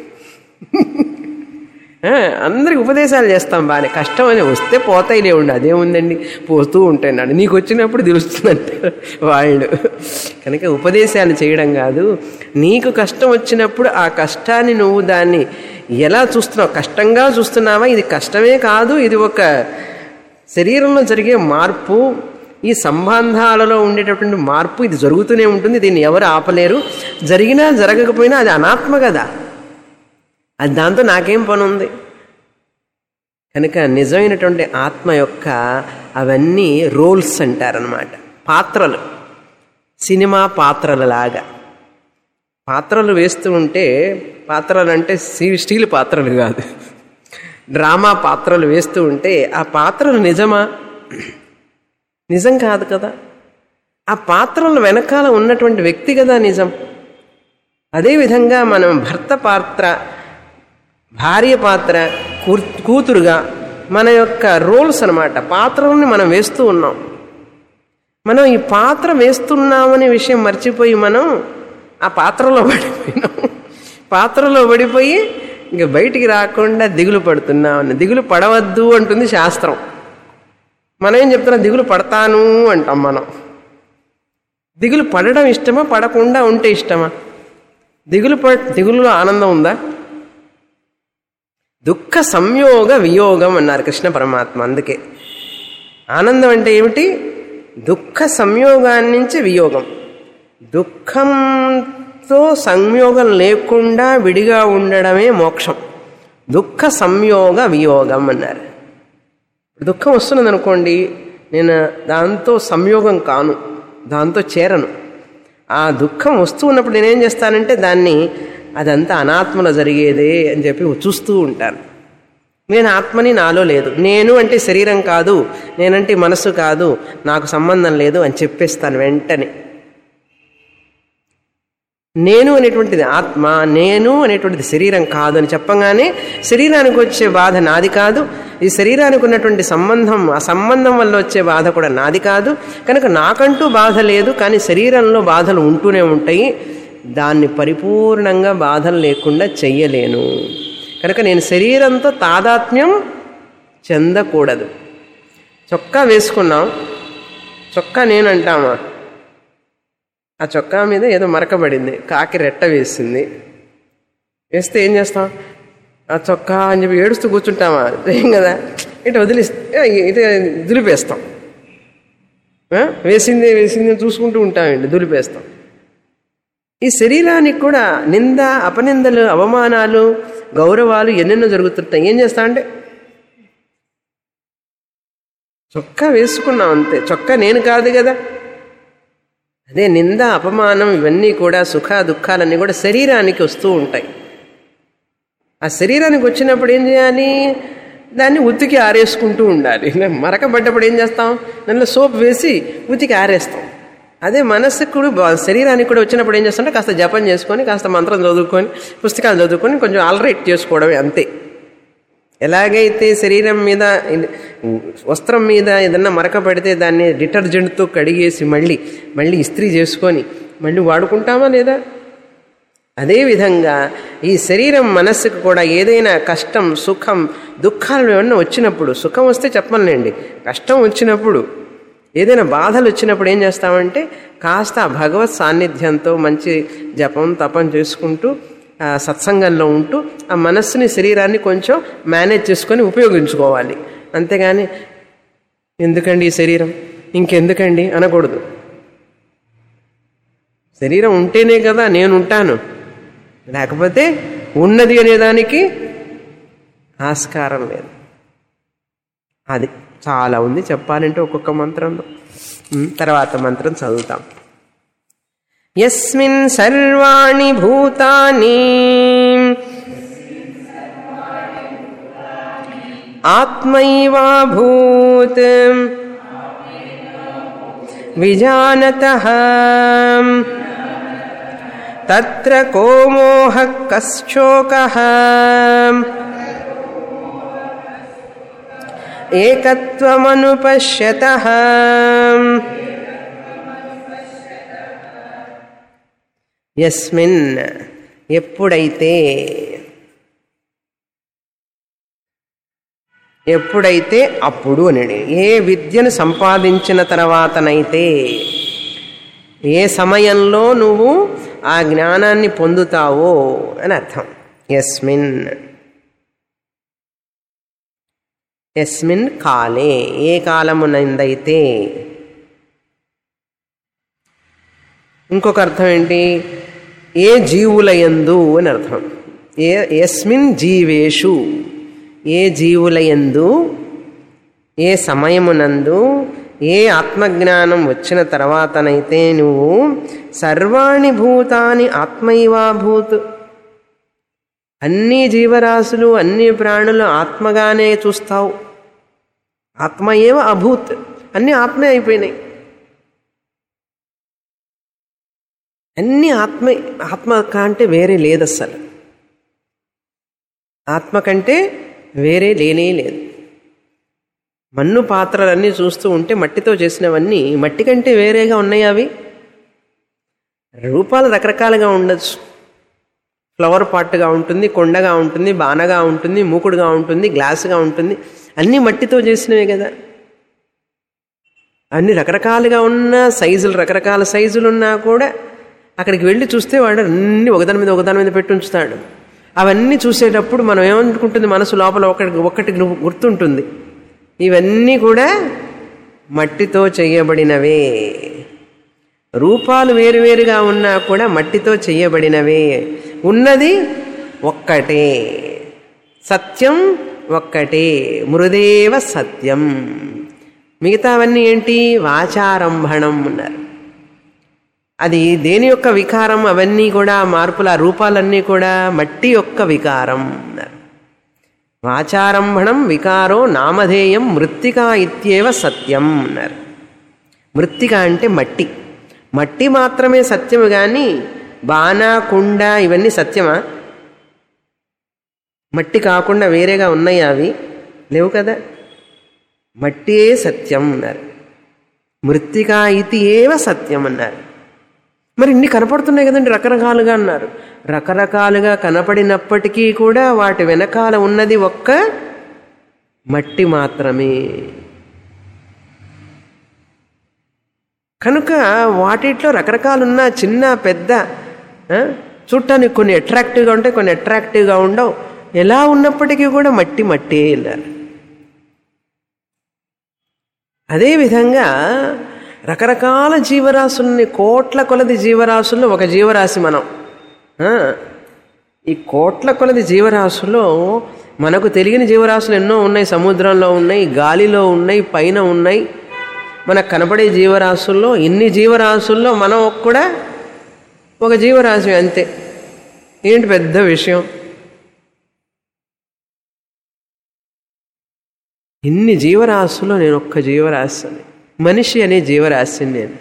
ఆ, అందరికి ఉపదేశాలు చేస్తాం బాగానే కష్టం అని వస్తే పోతాయిలే ఉండి అదేముందండి పోతూ ఉంటాయి నీకు వచ్చినప్పుడు తెలుస్తుందంటే వాళ్ళు కనుక ఉపదేశాలు చేయడం కాదు నీకు కష్టం వచ్చినప్పుడు ఆ కష్టాన్ని నువ్వు దాన్ని ఎలా చూస్తున్నావు కష్టంగా చూస్తున్నావా ఇది కష్టమే కాదు ఇది ఒక శరీరంలో జరిగే మార్పు ఈ సంబంధాలలో ఉండేటటువంటి మార్పు ఇది జరుగుతూనే ఉంటుంది దీన్ని ఎవరు ఆపలేరు జరిగినా జరగకపోయినా అది అనాత్మ కదా అది దాంతో నాకేం పని ఉంది కనుక నిజమైనటువంటి ఆత్మ యొక్క అవన్నీ రోల్స్ అంటారనమాట పాత్రలు సినిమా పాత్రలలాగా పాత్రలు వేస్తూ ఉంటే పాత్రలు అంటే స్టీ- స్టీల్ పాత్రలు కాదు డ్రామా పాత్రలు వేస్తూ ఉంటే ఆ పాత్రలు నిజమా నిజం కాదు కదా ఆ పాత్రల వెనకాల ఉన్నటువంటి వ్యక్తి కదా నిజం అదేవిధంగా మనం భర్త పాత్ర భార్య పాత్ర కూ- కూతురుగా మన యొక్క రోల్స్ అన్నమాట పాత్రల్ని మనం వేస్తూ ఉన్నాం మనం ఈ పాత్ర వేస్తున్నామనే విషయం మర్చిపోయి మనం ఆ పాత్రలో పడిపోయినాం పాత్రలో పడిపోయి ఇంక బయటికి రాకుండా దిగులు పడుతున్నామని దిగులు పడవద్దు అంటుంది శాస్త్రం మనం ఏం చెప్తున్నాం దిగులు పడతాను అంటాం మనం దిగులు పడడం ఇష్టమా పడకుండా ఉంటే ఇష్టమా దిగులు పడ దిగులులో ఆనందం ఉందా దుఃఖ సంయోగ వియోగం అన్నారు కృష్ణ పరమాత్మ అందుకే ఆనందం అంటే ఏమిటి దుఃఖ సంయోగాన్ని నుంచి వియోగం దుఃఖంతో సంయోగం లేకుండా విడిగా ఉండడమే మోక్షం దుఃఖ సంయోగ వియోగం అన్నారు దుఃఖం వస్తున్నది అనుకోండి నేను దాంతో సంయోగం కాను దాంతో చేరను ఆ దుఃఖం వస్తూ ఉన్నప్పుడు నేనేం చేస్తానంటే దాన్ని అదంతా అనాత్మలో జరిగేదే అని చెప్పి చూస్తూ ఉంటాను నేను ఆత్మని నాలో లేదు నేను అంటే శరీరం కాదు నేనంటే మనసు కాదు నాకు సంబంధం లేదు అని చెప్పేస్తాను వెంటనే నేను అనేటువంటిది ఆత్మ నేను అనేటువంటిది శరీరం కాదు అని చెప్పగానే శరీరానికి వచ్చే బాధ నాది కాదు ఈ శరీరానికి ఉన్నటువంటి సంబంధం ఆ సంబంధం వల్ల వచ్చే బాధ కూడా నాది కాదు కనుక నాకంటూ బాధ లేదు కానీ శరీరంలో బాధలు ఉంటూనే ఉంటాయి దాన్ని పరిపూర్ణంగా బాధలు లేకుండా చెయ్యలేను కనుక నేను శరీరంతో తాదాత్మ్యం చెందకూడదు చొక్కా వేసుకున్నాం చొక్కా నేను అంటామా ఆ చొక్కా మీద ఏదో మరకబడింది కాకి రెట్ట వేసింది వేస్తే ఏం చేస్తాం ఆ చొక్కా అని చెప్పి ఏడుస్తూ కూర్చుంటామా ఏం కదా ఇటు వదిలిస్తే ఇటు దులిపేస్తాం ఆ? వేసింది వేసింది అని చూసుకుంటూ ఉంటామండి దులిపేస్తాం ఈ శరీరానికి కూడా నింద అపనిందలు అవమానాలు గౌరవాలు ఎన్నెన్నో జరుగుతుంటాయి ఏం చేస్తా అంటే చొక్కా వేసుకున్నాం అంతే చొక్కా నేను కాదు కదా అదే నింద అపమానం ఇవన్నీ కూడా సుఖ దుఃఖాలన్నీ కూడా శరీరానికి వస్తూ ఉంటాయి ఆ శరీరానికి వచ్చినప్పుడు ఏం చేయాలి దాన్ని ఉతికి ఆరేసుకుంటూ ఉండాలి మరకబడ్డప్పుడు ఏం చేస్తాం దానిలో సోప్ వేసి ఉతికి ఆరేస్తాం అదే మనస్సుకు కూడా బా- శరీరానికి కూడా వచ్చినప్పుడు ఏం చేస్తామంటే కాస్త జపం చేసుకొని కాస్త మంత్రం చదువుకొని పుస్తకాలు చదువుకొని కొంచెం ఆల్రైట్ చేసుకోవడమే అంతే ఎలాగైతే శరీరం మీద ఇన్- వస్త్రం మీద ఏదన్నా మరక పడితే దాన్ని డిటర్జెంట్తో కడిగేసి మళ్ళీ మళ్ళీ ఇస్త్రీ చేసుకొని మళ్ళీ వాడుకుంటామా లేదా అదేవిధంగా ఈ శరీరం మనస్సుకు కూడా ఏదైనా కష్టం సుఖం దుఃఖాలు ఏమన్నా వచ్చినప్పుడు సుఖం వస్తే చెప్పనులేండి కష్టం వచ్చినప్పుడు ఏదైనా బాధలు వచ్చినప్పుడు ఏం చేస్తామంటే కాస్త ఆ భగవత్ సాన్నిధ్యంతో మంచి జపం తపం చేసుకుంటూ ఆ సత్సంగంలో ఉంటూ ఆ మనస్సుని శరీరాన్ని కొంచెం మేనేజ్ చేసుకొని ఉపయోగించుకోవాలి అంతేగాని ఎందుకండి ఈ శరీరం ఇంకెందుకండి అనకూడదు శరీరం ఉంటేనే కదా నేను ఉంటాను లేకపోతే ఉన్నది అనేదానికి ఆస్కారం లేదు అది చాలా ఉంది చెప్పాలంటే ఒక్కొక్క మంత్రంలో ఉమ్, తర్వాత మంత్రం చదువుతాం యస్మిన్ సర్వాణి భూతాని ఆత్మైవాభూత్ విజానత తత్ర కో మోహ కశ్చోక ఏకత్వమనుపశ్యత యస్మిన్ ఎప్పుడైతే ఎప్పుడైతే అప్పుడు అని ఏ విద్యను సంపాదించిన తర్వాతనైతే ఏ సమయంలో నువ్వు ఆ జ్ఞానాన్ని పొందుతావో అని అర్థం యస్మిన్ యస్మిన్ కాలే ఏ కాలమునందైతే ఇంకొక అర్థం ఏంటి ఏ జీవులయందు అని అర్థం ఏ యస్మిన్ జీవేషు ఏ జీవులయందు ఏ సమయమునందు ఏ ఆత్మజ్ఞానం వచ్చిన తర్వాతనైతే నువ్వు సర్వాణి భూతాని ఆత్మైవాభూత్ అన్ని జీవరాశులు అన్ని ప్రాణులు ఆత్మగానే చూస్తావు ఆత్మ ఏవ అభూత్ అన్ని ఆత్మే అయిపోయినాయి అన్ని ఆత్మ ఆత్మ కంటే వేరే లేదు అస్సలు ఆత్మ కంటే వేరే లేనే లేదు మన్ను పాత్రలన్నీ చూస్తూ ఉంటే మట్టితో చేసినవన్నీ మట్టి కంటే వేరేగా ఉన్నాయి అవి రూపాలు రకరకాలుగా ఉండొచ్చు ఫ్లవర్ పాట్గా ఉంటుంది కొండగా ఉంటుంది బాణగా ఉంటుంది మూకుడుగా ఉంటుంది గ్లాసుగా ఉంటుంది అన్నీ మట్టితో చేసినవే కదా అన్ని రకరకాలుగా ఉన్న సైజులు రకరకాల సైజులు ఉన్నా కూడా అక్కడికి వెళ్ళి చూస్తే వాడు అన్ని ఒకదాని మీద ఒకదాని మీద పెట్టి ఉంచుతాడు అవన్నీ చూసేటప్పుడు మనం ఏమనుకుంటుంది మనసు లోపల ఒకటి ఒకటి గుర్తుంటుంది ఇవన్నీ కూడా మట్టితో చేయబడినవే రూపాలు వేరువేరుగా ఉన్నా కూడా మట్టితో చేయబడినవే ఉన్నది ఒక్కటే సత్యం ఒక్కటే మృదేవ సత్యం మిగతావన్నీ ఏంటి వాచారంభణం అన్నారు అది దేని యొక్క వికారం అవన్నీ కూడా మార్పుల ఆ రూపాలన్నీ కూడా మట్టి యొక్క వికారం అన్నారు వాచారంభణం వికారో నామధేయం మృత్తికా ఇత్యేవ సత్యం అన్నారు మృత్తిక అంటే మట్టి మట్టి మాత్రమే సత్యము కానీ బాణ కుండ ఇవన్నీ సత్యమా మట్టి కాకుండా వేరేగా ఉన్నాయి అవి లేవు కదా మట్టియే సత్యం అన్నారు మృత్తికా ఇది ఏవ సత్యం అన్నారు మరి ఇన్ని కనపడుతున్నాయి కదండి రకరకాలుగా అన్నారు రకరకాలుగా కనపడినప్పటికీ కూడా వాటి వెనకాల ఉన్నది ఒక్క మట్టి మాత్రమే కనుక వాటిట్లో రకరకాలున్న చిన్న పెద్ద ఆ, చూడటానికి కొన్ని అట్రాక్టివ్గా ఉంటాయి కొన్ని అట్రాక్టివ్గా ఉండవు ఎలా ఉన్నప్పటికీ కూడా మట్టి మట్టే అన్నారు అదేవిధంగా రకరకాల జీవరాశుల్ని కోట్ల కొలది జీవరాశుల్లో ఒక జీవరాశి మనం ఆ, ఈ కోట్ల కొలది జీవరాశుల్లో మనకు తెలియని జీవరాశులు ఎన్నో ఉన్నాయి సముద్రంలో ఉన్నాయి గాలిలో ఉన్నాయి పైన ఉన్నాయి మనకు కనపడే జీవరాశుల్లో ఇన్ని జీవరాశుల్లో మనం కూడా ఒక జీవరాశి అంతే ఏంటి పెద్ద విషయం ఇన్ని జీవరాశుల్లో నేను ఒక్క జీవరాశిని మనిషి అనే జీవరాశిని నేను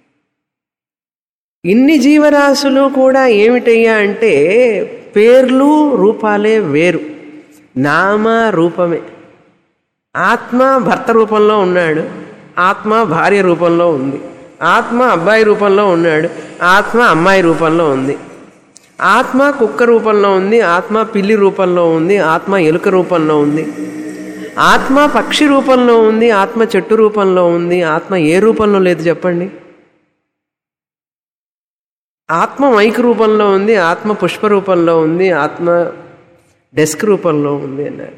ఇన్ని జీవరాశులు కూడా ఏమిటయ్యా అంటే పేర్లు రూపాలే వేరు నామ రూపమే ఆత్మ భర్త రూపంలో ఉన్నాడు ఆత్మ భార్య రూపంలో ఉంది ఆత్మ అబ్బాయి రూపంలో ఉన్నాడు ఆత్మ అమ్మాయి రూపంలో ఉంది ఆత్మ కుక్క రూపంలో ఉంది ఆత్మ పిల్లి రూపంలో ఉంది ఆత్మ ఎలుక రూపంలో ఉంది ఆత్మ పక్షి రూపంలో ఉంది ఆత్మ చెట్టు రూపంలో ఉంది ఆత్మ ఏ రూపంలో లేదు చెప్పండి ఆత్మ మైక్ రూపంలో ఉంది ఆత్మ పుష్ప రూపంలో ఉంది ఆత్మ డెస్క్ రూపంలో ఉంది అన్నారు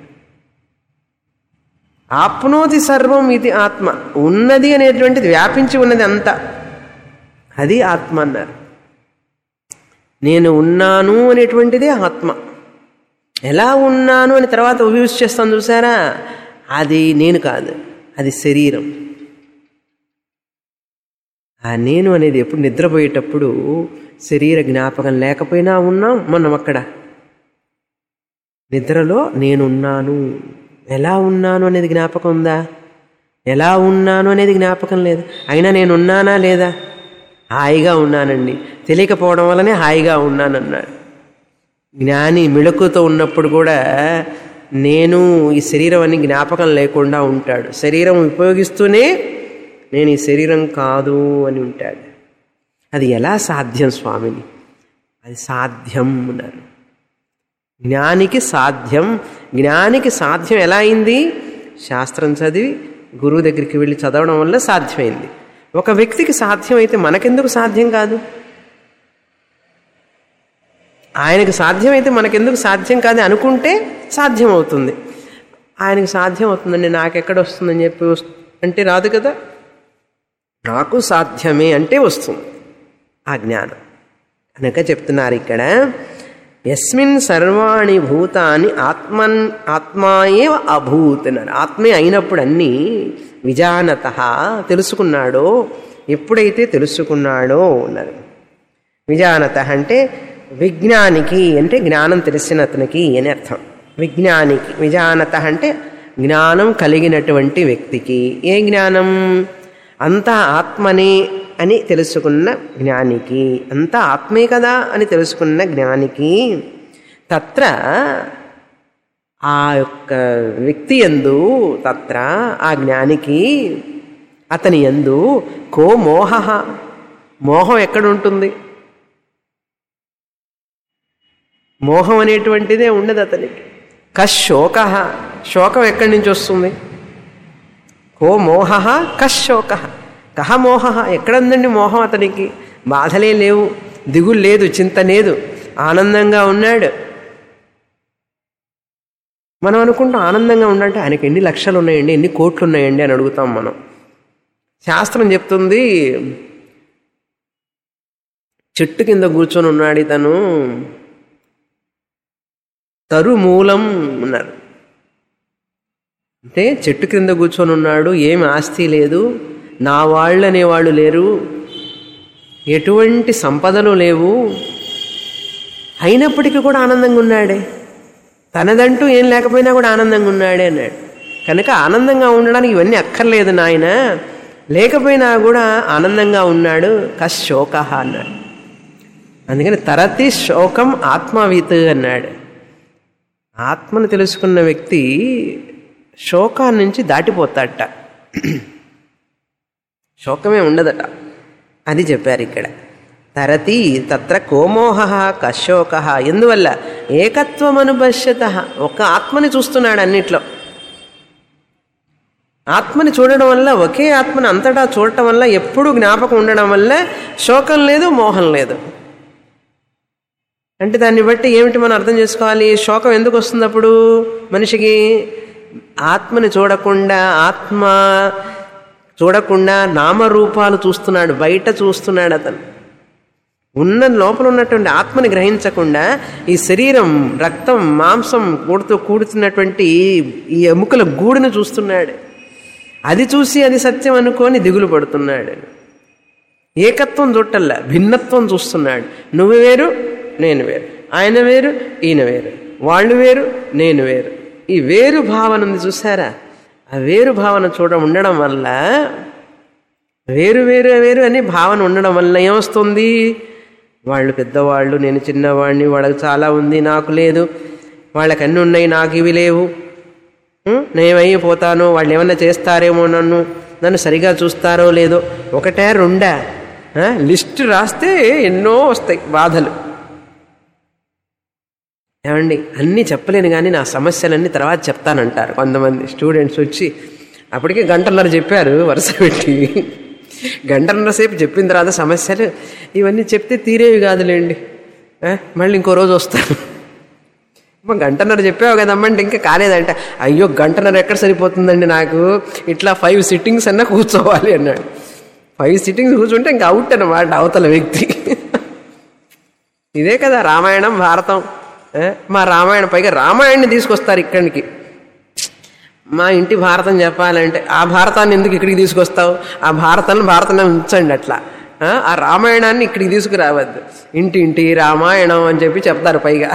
ఆప్నోతి సర్వం ఇది ఆత్మ ఉన్నది అనేటువంటిది వ్యాపించి ఉన్నది అంతా అది ఆత్మ అన్నారు నేను ఉన్నాను అనేటువంటిదే ఆత్మ ఎలా ఉన్నాను అని తర్వాత యూజ్ చేస్తాను చూసారా అది నేను కాదు అది శరీరం ఆ నేను అనేది ఎప్పుడు నిద్రపోయేటప్పుడు శరీర జ్ఞాపకం లేకపోయినా ఉన్నాం మనం అక్కడ నిద్రలో నేనున్నాను ఎలా ఉన్నాను అనేది జ్ఞాపకం ఉందా ఎలా ఉన్నాను అనేది జ్ఞాపకం లేదు అయినా నేను ఉన్నానా లేదా హాయిగా ఉన్నానండి తెలియకపోవడం వల్లనే హాయిగా ఉన్నానన్నాడు జ్ఞాని మెళకుతో ఉన్నప్పుడు కూడా నేను ఈ శరీరం అని జ్ఞాపకం లేకుండా ఉంటాడు శరీరం ఉపయోగిస్తూనే నేను ఈ శరీరం కాదు అని ఉంటాడు అది ఎలా సాధ్యం స్వామిని అది సాధ్యం అన్నారు జ్ఞానికి సాధ్యం జ్ఞానికి సాధ్యం ఎలా అయింది శాస్త్రం చదివి గురువు దగ్గరికి వెళ్ళి చదవడం వల్ల సాధ్యమైంది ఒక వ్యక్తికి సాధ్యం అయితే మనకెందుకు సాధ్యం కాదు ఆయనకు సాధ్యమైతే మనకెందుకు సాధ్యం కాదు అనుకుంటే సాధ్యం అవుతుంది ఆయనకు సాధ్యం అవుతుందండి నాకెక్కడ వస్తుందని చెప్పి వస్- అంటే రాదు కదా నాకు సాధ్యమే అంటే వస్తుంది ఆ జ్ఞానం కనుక చెప్తున్నారు ఇక్కడ యస్మిన్ సర్వాణి భూతాన్ని ఆత్మన్ ఆత్మాయే అభూత్ అన్నారు ఆత్మే అయినప్పుడు అన్నీ విజానత తెలుసుకున్నాడో ఎప్పుడైతే తెలుసుకున్నాడో అన్నారు విజానత అంటే విజ్ఞానికి అంటే జ్ఞానం తెలిసిన అతనికి అని అర్థం విజ్ఞానికి విజానత అంటే జ్ఞానం కలిగినటువంటి వ్యక్తికి ఏ జ్ఞానం అంతా ఆత్మనే అని తెలుసుకున్న జ్ఞానికి అంతా ఆత్మే కదా అని తెలుసుకున్న జ్ఞానికి తత్ర ఆ యొక్క వ్యక్తి ఎందు తత్ర ఆ జ్ఞానికి అతని ఎందు కో మోహ మోహం ఎక్కడుంటుంది మోహం అనేటువంటిదే ఉండదు అతనికి కశోక శోకం ఎక్కడి నుంచి వస్తుంది కో మోహ కశోక కహ మోహ ఎక్కడుందండి మోహం అతనికి బాధలే లేవు దిగులు లేదు చింత లేదు ఆనందంగా ఉన్నాడు మనం అనుకుంటాం ఆనందంగా ఉండంటే ఆయనకి ఎన్ని లక్షలు ఉన్నాయండి ఎన్ని కోట్లు ఉన్నాయండి అని అడుగుతాం మనం శాస్త్రం చెప్తుంది చెట్టు కింద కూర్చొని ఉన్నాడు ఇతను తరుమూలం ఉన్నారు అంటే చెట్టు కింద కూర్చొని ఉన్నాడు ఏమి ఆస్తి లేదు నా వాళ్ళు అనేవాళ్ళు లేరు ఎటువంటి సంపదలు లేవు అయినప్పటికీ కూడా ఆనందంగా ఉన్నాడే తనదంటూ ఏం లేకపోయినా కూడా ఆనందంగా ఉన్నాడే అన్నాడు కనుక ఆనందంగా ఉండడానికి ఇవన్నీ అక్కర్లేదు నాయన లేకపోయినా కూడా ఆనందంగా ఉన్నాడు కశోక అన్నాడు అందుకని తరతి శోకం ఆత్మవీత్ అన్నాడు ఆత్మను తెలుసుకున్న వ్యక్తి శోకాన్ని నుంచి దాటిపోతాడట శోకమే ఉండదట అది చెప్పారు ఇక్కడ తరతి తత్ర కోమోహ కశోక ఎందువల్ల ఏకత్వం అనుపశ్యత ఒక ఆత్మని చూస్తున్నాడు అన్నిట్లో ఆత్మని చూడడం వల్ల ఒకే ఆత్మని అంతటా చూడటం వల్ల ఎప్పుడూ జ్ఞాపకం ఉండడం వల్ల శోకం లేదు మోహం లేదు అంటే దాన్ని బట్టి ఏమిటి మనం అర్థం చేసుకోవాలి శోకం ఎందుకు వస్తుంది అప్పుడు మనిషికి ఆత్మని చూడకుండా ఆత్మ చూడకుండా నామరూపాలు చూస్తున్నాడు బయట చూస్తున్నాడు అతను ఉన్న లోపల ఉన్నటువంటి ఆత్మని గ్రహించకుండా ఈ శరీరం రక్తం మాంసం కూడుతూ కూడుతున్నటువంటి ఈ ఎముకల గూడును చూస్తున్నాడు అది చూసి అది సత్యం అనుకొని దిగులు పడుతున్నాడు ఏకత్వం చూడటల్లా భిన్నత్వం చూస్తున్నాడు నువ్వు వేరు నేను వేరు ఆయన వేరు ఈయన వేరు వాళ్ళు వేరు నేను వేరు ఈ వేరు భావన ఉంది చూసారా ఆ వేరు భావన చూడ ఉండడం వల్ల వేరు వేరు వేరు అని భావన ఉండడం వల్ల ఏమొస్తుంది వాళ్ళు పెద్దవాళ్ళు నేను చిన్నవాడిని వాళ్ళకి చాలా ఉంది నాకు లేదు వాళ్ళకి అన్నీ ఉన్నాయి నాకు ఇవి లేవు ఉం? నేమైపోతాను వాళ్ళు ఏమన్నా చేస్తారేమో నన్ను నన్ను సరిగా చూస్తారో లేదో ఒకటే రెండా ఆ? లిస్ట్ రాస్తే ఎన్నో వస్తాయి బాధలు ఏమండి అన్నీ చెప్పలేను కానీ నా సమస్యలన్నీ తర్వాత చెప్తానంటారు కొంతమంది స్టూడెంట్స్ వచ్చి అప్పటికే గంటన్నర చెప్పారు వరుస పెట్టి గంటన్నర సేపు చెప్పిన తర్వాత సమస్యలు ఇవన్నీ చెప్తే తీరేవి కాదులేండి ఆ? మళ్ళీ ఇంకో రోజు వస్తాను అమ్మ గంటన్నర చెప్పావు కదమ్మా అంటే ఇంకా కాలేదంట అయ్యో గంటన్నర ఎక్కడ సరిపోతుందండి నాకు ఇట్లా ఫైవ్ సిట్టింగ్స్ అన్నా కూర్చోవాలి అన్నాడు ఫైవ్ సిట్టింగ్స్ కూర్చుంటే ఇంకా అవుట్ అన్నమాట అవతల వ్యక్తి ఇదే కదా రామాయణం భారతం ఏ? మా రామాయణం పైగా రామాయణాన్ని తీసుకొస్తారు ఇక్కడికి మా ఇంటి భారతం చెప్పాలంటే ఆ భారతాన్ని ఎందుకు ఇక్కడికి తీసుకొస్తావు ఆ భారతాన్ని భారతంలో ఉంచండి అట్లా ఆ? ఆ రామాయణాన్ని ఇక్కడికి తీసుకురావద్దు ఇంటి ఇంటి రామాయణం అని చెప్పి చెప్తారు పైగా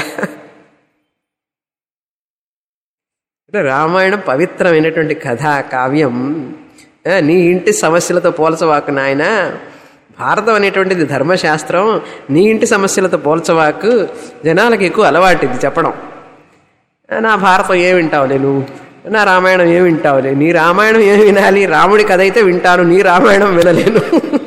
అంటే రామాయణం పవిత్రమైనటువంటి కథ కావ్యం ఆ, నీ ఇంటి సమస్యలతో పోల్చవాకు నాయన భారతం అనేటువంటిది ధర్మశాస్త్రం నీ ఇంటి సమస్యలతో పోల్చవాకు జనాలకు ఎక్కువ అలవాటు ఇది చెప్పడం ఆ, నా భారతం ఏం వింటావులే నువ్వు నా రామాయణం ఏం వింటావులే నీ రామాయణం ఏం వినాలి రాముడి కథ అయితే వింటాను నీ రామాయణం వినలేను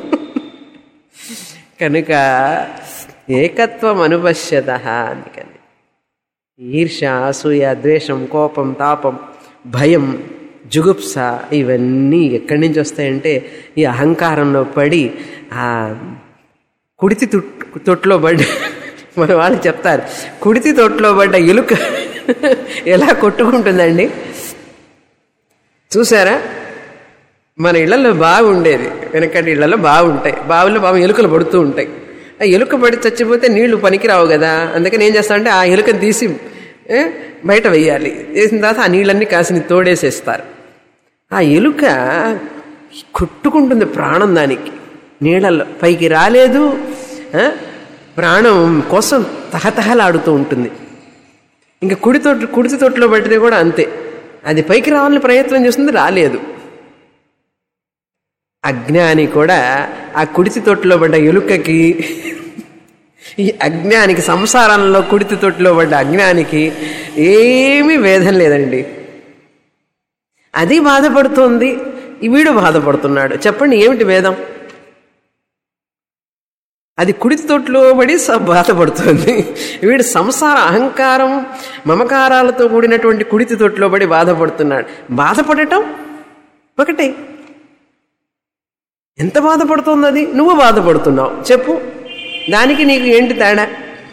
కనుక ఏకత్వం అనుపశ్యత అందుకని ఈర్ష అసూయ ద్వేషం కోపం తాపం భయం జుగుప్స ఇవన్నీ ఎక్కడి నుంచి వస్తాయంటే ఈ అహంకారంలో పడి ఆ కుడితి తొట్- తొట్లో పడి మన వాళ్ళు చెప్తారు కుడితి తొట్లో పడ్డ ఎలుక ఎలా కొట్టుకుంటుందండి చూసారా మన ఇళ్లలో బాగుండేది వెనకటి ఇళ్లలో బాగుంటాయి బావుల్లో బాగా ఎలుకలు పడుతూ ఉంటాయి ఆ ఎలుక పడి చచ్చిపోతే నీళ్లు పనికిరావు కదా అందుకని ఏం చేస్తామంటే ఆ ఎలుకను తీసి ఏ, బయట వెయ్యాలి వేసిన తర్వాత ఆ నీళ్ళన్నీ కాసిన తోడేసేస్తారు ఆ ఎలుక కొట్టుకుంటుంది ప్రాణం దానికి నీళ్ళల్లో పైకి రాలేదు ఆ, ప్రాణం కోసం తహతహలాడుతూ ఉంటుంది ఇంకా కుడి తొట్టు కుడితి తొట్టులో పట్టితే కూడా అంతే అది పైకి రావాలని ప్రయత్నం చేస్తుంది రాలేదు అజ్ఞాని కూడా ఆ కుడితి తొట్టులో పడ్డ ఎలుకకి ఈ అజ్ఞానికి సంసారంలో కుడితి తొట్టులో పడ్డ అజ్ఞానికి ఏమీ వేదం లేదండి అది బాధపడుతోంది ఈ వీడు బాధపడుతున్నాడు చెప్పండి ఏమిటి వేదం అది కుడితి తొట్టులో పడి స- బాధపడుతుంది వీడు సంసార అహంకారం మమకారాలతో కూడినటువంటి కుడితి తొట్టులో పడి బాధపడుతున్నాడు బాధపడటం ఒకటే ఎంత బాధపడుతుంది అది నువ్వు బాధపడుతున్నావు చెప్పు దానికి నీకు ఏంటి తేడా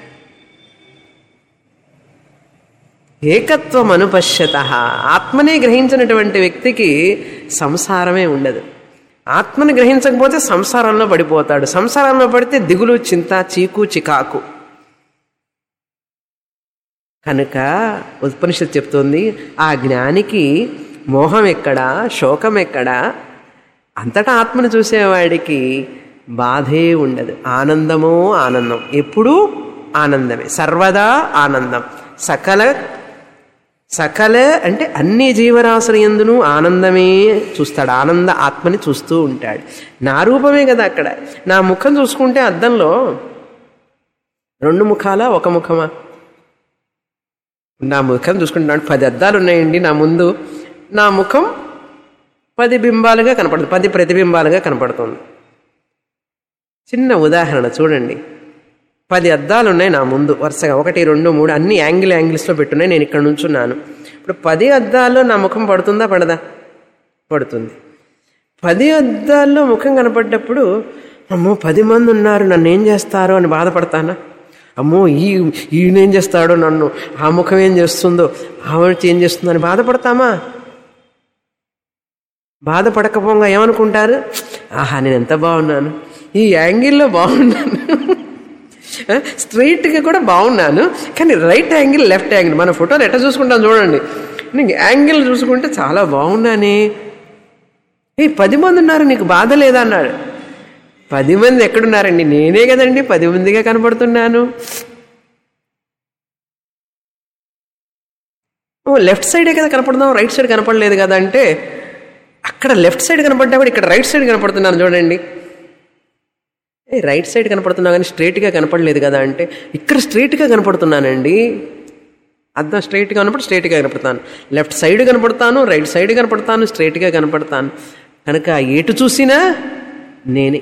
ఏకత్వం అనుపశ్యత ఆత్మనే గ్రహించినటువంటి వ్యక్తికి సంసారమే ఉండదు ఆత్మని గ్రహించకపోతే సంసారంలో పడిపోతాడు సంసారంలో పడితే దిగులు చింత చీకు చికాకు కనుక ఉపనిషత్ చెప్తోంది ఆ జ్ఞానికి మోహం ఎక్కడా శోకం ఎక్కడా అంతటా ఆత్మను చూసేవాడికి బాధే ఉండదు ఆనందమో ఆనందం ఎప్పుడూ ఆనందమే సర్వదా ఆనందం సకల సకల అంటే అన్ని జీవరాశుల ఎందును ఆనందమే చూస్తాడు ఆనంద ఆత్మని చూస్తూ ఉంటాడు నా రూపమే కదా అక్కడ నా ముఖం చూసుకుంటే అద్దంలో రెండు ముఖాలా ఒక ముఖమా నా ముఖం చూసుకుంటున్నాడు పది అద్దాలు ఉన్నాయండి నా ముందు నా ముఖం పది బింబాలుగా కనపడుతుంది పది ప్రతిబింబాలుగా కనపడుతుంది చిన్న ఉదాహరణ చూడండి పది అద్దాలు ఉన్నాయి నా ముందు వరుసగా ఒకటి రెండు మూడు అన్ని యాంగిల్ యాంగిల్స్లో పెట్టున్నాయి నేను ఇక్కడ నుంచున్నాను ఇప్పుడు పది అద్దాల్లో నా ముఖం పడుతుందా పడదా పడుతుంది పది అద్దాల్లో ముఖం కనపడ్డప్పుడు అమ్మో పది మంది ఉన్నారు నన్ను ఏం చేస్తారో అని బాధపడతానా అమ్మో ఈ ఈయనేం చేస్తాడో నన్ను ఆ ముఖం ఏం చేస్తుందో ఆవిడ ఏం చేస్తుందో అని బాధపడతామా బాధపడకపోగా ఏమనుకుంటారు ఆహా నేను ఎంత బాగున్నాను ఈ యాంగిల్లో బాగున్నాను స్ట్రైట్గా కూడా బాగున్నాను కానీ రైట్ యాంగిల్ లెఫ్ట్ యాంగిల్ మన ఫోటోలు ఎట్లా చూసుకుంటాం చూడండి నీకు యాంగిల్ చూసుకుంటే చాలా బాగున్నానే ఏ పది మంది ఉన్నారు నీకు బాధ లేదా అన్నాడు పది మంది ఎక్కడున్నారండి నేనే కదండి పది మందిగా కనపడుతున్నాను ఓ లెఫ్ట్ సైడే కదా కనపడుతున్నాం రైట్ సైడ్ కనపడలేదు కదా అంటే అక్కడ లెఫ్ట్ సైడ్ కనపడ్డా ఇక్కడ రైట్ సైడ్ కనపడుతున్నాను చూడండి ఏ రైట్ సైడ్ కనపడుతున్నా కానీ స్ట్రైట్గా కనపడలేదు కదా అంటే ఇక్కడ స్ట్రైట్గా కనపడుతున్నానండి అద్దం స్ట్రైట్గా కనపడి స్ట్రైట్గా కనపడతాను లెఫ్ట్ సైడ్ కనపడతాను రైట్ సైడ్ కనపడతాను స్ట్రైట్గా కనపడతాను కనుక ఎటు చూసినా నేనే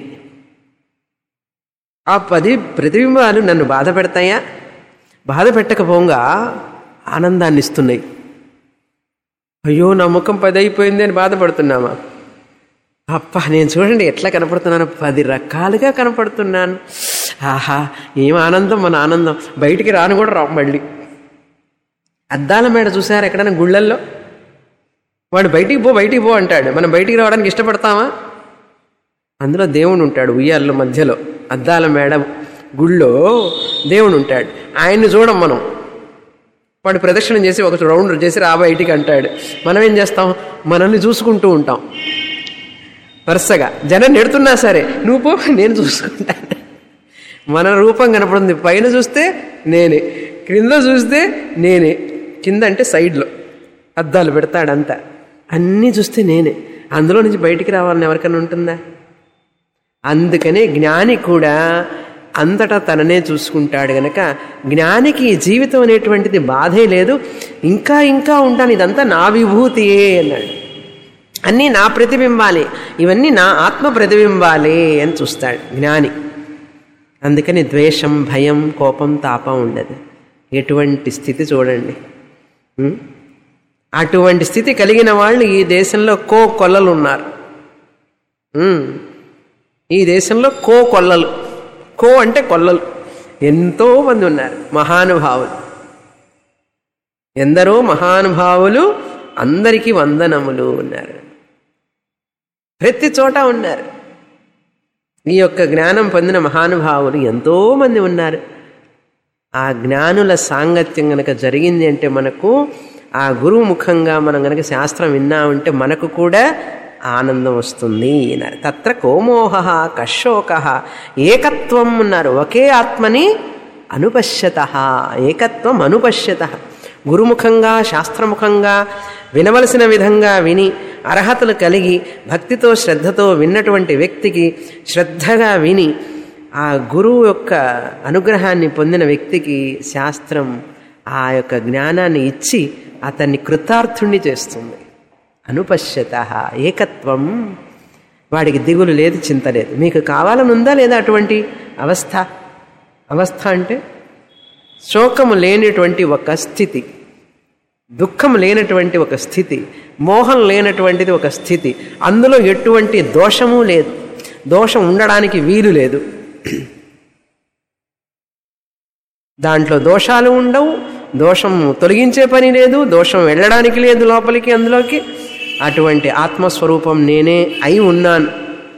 ఆ పది ప్రతిబింబాలు నన్ను బాధ పెడతాయా బాధ పెట్టకపోగా ఆనందాన్ని ఇస్తున్నాయి అయ్యో నా ముఖం పది అయిపోయింది అని బాధపడుతున్నామా అప్ప నేను చూడండి ఎట్లా కనపడుతున్నాను పది రకాలుగా కనపడుతున్నాను ఆహా ఏం ఆనందం మన ఆనందం బయటికి రాను కూడా రావు మళ్ళీ అద్దాల మేడ చూసారు ఎక్కడైనా గుళ్ళల్లో వాడు బయటికి పో బయటికి పో అంటాడు మనం బయటికి రావడానికి ఇష్టపడతామా అందులో దేవుడు ఉంటాడు ఉయ్యాల్లో మధ్యలో అద్దాల మేడ గుళ్ళో దేవుడు ఉంటాడు ఆయన్ని చూడం మనం వాడు ప్రదక్షిణం చేసి ఒక రౌండ్ చేసి రా బయటికి అంటాడు మనం ఏం చేస్తాం మనల్ని చూసుకుంటూ ఉంటాం వరుసగా జనం నెడుతున్నా సరే నువ్వు పో నేను చూసుకుంటాను మన రూపం కనపడుతుంది పైన చూస్తే నేనే క్రింద చూస్తే నేనే కింద అంటే సైడ్లో అద్దాలు పెడతాడంతా అన్నీ చూస్తే నేనే అందులో నుంచి బయటికి రావాలని ఎవరికైనా ఉంటుందా అందుకనే జ్ఞాని కూడా అంతటా తననే చూసుకుంటాడు గనక జ్ఞానికి ఈ జీవితం అనేటువంటిది బాధే లేదు ఇంకా ఇంకా ఉంటాను ఇదంతా నా విభూతియే అన్నాడు అన్నీ నా ప్రతిబింబాలే ఇవన్నీ నా ఆత్మ ప్రతిబింబాలే అని చూస్తాడు జ్ఞాని అందుకని ద్వేషం భయం కోపం తాపం ఉండదు ఎటువంటి స్థితి చూడండి ఉం? అటువంటి స్థితి కలిగిన వాళ్ళు ఈ దేశంలో కో కొల్లలు ఉన్నారు ఉం. ఈ దేశంలో కో కొల్లలు కో అంటే కొల్లలు ఎంతో మంది ఉన్నారు మహానుభావులు ఎందరో మహానుభావులు అందరికీ వందనములు ఉన్నారు ప్రతి చోట ఉన్నారు ఈ యొక్క జ్ఞానం పొందిన మహానుభావులు ఎంతో మంది ఉన్నారు ఆ జ్ఞానుల సాంగత్యం గనక జరిగింది అంటే మనకు ఆ గురువు ముఖంగా మనం గనక శాస్త్రం విన్నామంటే మనకు కూడా ఆనందం వస్తుంది అన్నారు తత్ర కోమోహ కశోక ఏకత్వం ఉన్నారు ఒకే ఆత్మని అనుపశ్యత ఏకత్వం అనుపశ్యత గురుముఖంగా శాస్త్రముఖంగా వినవలసిన విధంగా విని అర్హతలు కలిగి భక్తితో శ్రద్ధతో విన్నటువంటి వ్యక్తికి శ్రద్ధగా విని ఆ గురువు యొక్క అనుగ్రహాన్ని పొందిన వ్యక్తికి శాస్త్రం ఆ యొక్క జ్ఞానాన్ని ఇచ్చి అతన్ని కృతార్థుణ్ణి చేస్తుంది అనుపశ్యత ఏకత్వం వాడికి దిగులు లేదు చింత లేదు మీకు కావాలని ఉందా లేదా అటువంటి అవస్థ అవస్థ అంటే శోకము లేనిటువంటి ఒక స్థితి దుఃఖం లేనటువంటి ఒక స్థితి మోహం లేనటువంటిది ఒక స్థితి అందులో ఎటువంటి దోషము లేదు దోషం ఉండడానికి వీలు లేదు దాంట్లో దోషాలు ఉండవు దోషం తొలగించే పని లేదు దోషం వెళ్ళడానికి లేదు లోపలికి అందులోకి అటువంటి ఆత్మస్వరూపం నేనే అయి ఉన్నాను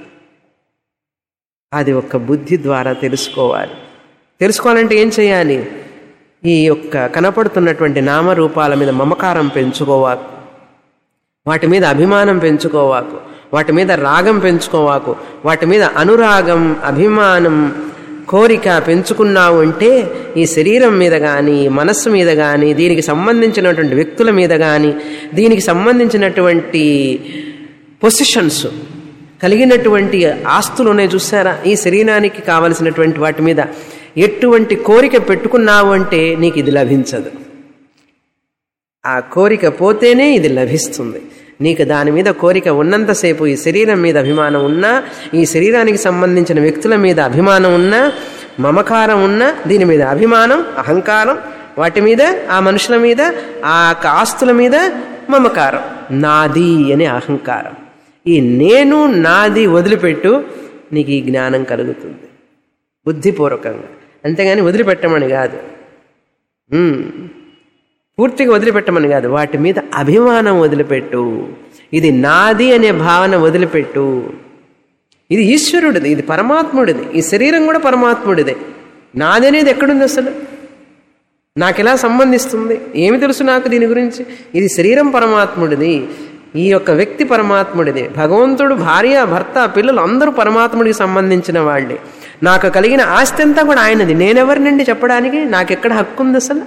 అది ఒక బుద్ధి ద్వారా తెలుసుకోవాలి తెలుసుకోవాలంటే ఏం చేయాలి ఈ యొక్క కనపడుతున్నటువంటి నామరూపాల మీద మమకారం పెంచుకోవాకు వాటి మీద అభిమానం పెంచుకోవాకు వాటి మీద రాగం పెంచుకోవాకు వాటి మీద అనురాగం అభిమానం కోరిక పెంచుకున్నావు అంటే ఈ శరీరం మీద కానీ మనస్సు మీద కానీ దీనికి సంబంధించినటువంటి వ్యక్తుల మీద కానీ దీనికి సంబంధించినటువంటి పొసిషన్స్ కలిగినటువంటి ఆస్తులు ఉన్నాయి చూసారా ఈ శరీరానికి కావలసినటువంటి వాటి మీద ఎటువంటి కోరిక పెట్టుకున్నావు అంటే నీకు ఇది లభించదు ఆ కోరిక పోతేనే ఇది లభిస్తుంది నీకు దాని మీద కోరిక ఉన్నంతసేపు ఈ శరీరం మీద అభిమానం ఉన్నా ఈ శరీరానికి సంబంధించిన వ్యక్తుల మీద అభిమానం ఉన్నా మమకారం ఉన్నా దీని మీద అభిమానం అహంకారం వాటి మీద ఆ మనుషుల మీద ఆ ఆస్తుల మీద మమకారం నాది అనే అహంకారం ఈ నేను నాది వదిలిపెట్టు నీకు ఈ జ్ఞానం కలుగుతుంది బుద్ధిపూర్వకంగా అంతేగాని వదిలిపెట్టమని కాదు ఉమ్. పూర్తిగా వదిలిపెట్టమని కాదు వాటి మీద అభిమానం వదిలిపెట్టు ఇది నాది అనే భావన వదిలిపెట్టు ఇది ఈశ్వరుడిది ఇది పరమాత్ముడిది ఈ శరీరం కూడా పరమాత్ముడిదే నాది అనేది ఎక్కడుంది అసలు నాకు ఎలా సంబంధిస్తుంది ఏమి తెలుసు నాకు దీని గురించి ఇది శరీరం పరమాత్ముడిది ఈ యొక్క వ్యక్తి పరమాత్ముడిది భగవంతుడు భార్య భర్త పిల్లలు అందరూ పరమాత్ముడికి సంబంధించిన వాళ్ళే నాకు కలిగిన ఆస్తి అంతా కూడా ఆయనది నేనెవరినండి చెప్పడానికి నాకెక్కడ హక్కు ఉంది అసలు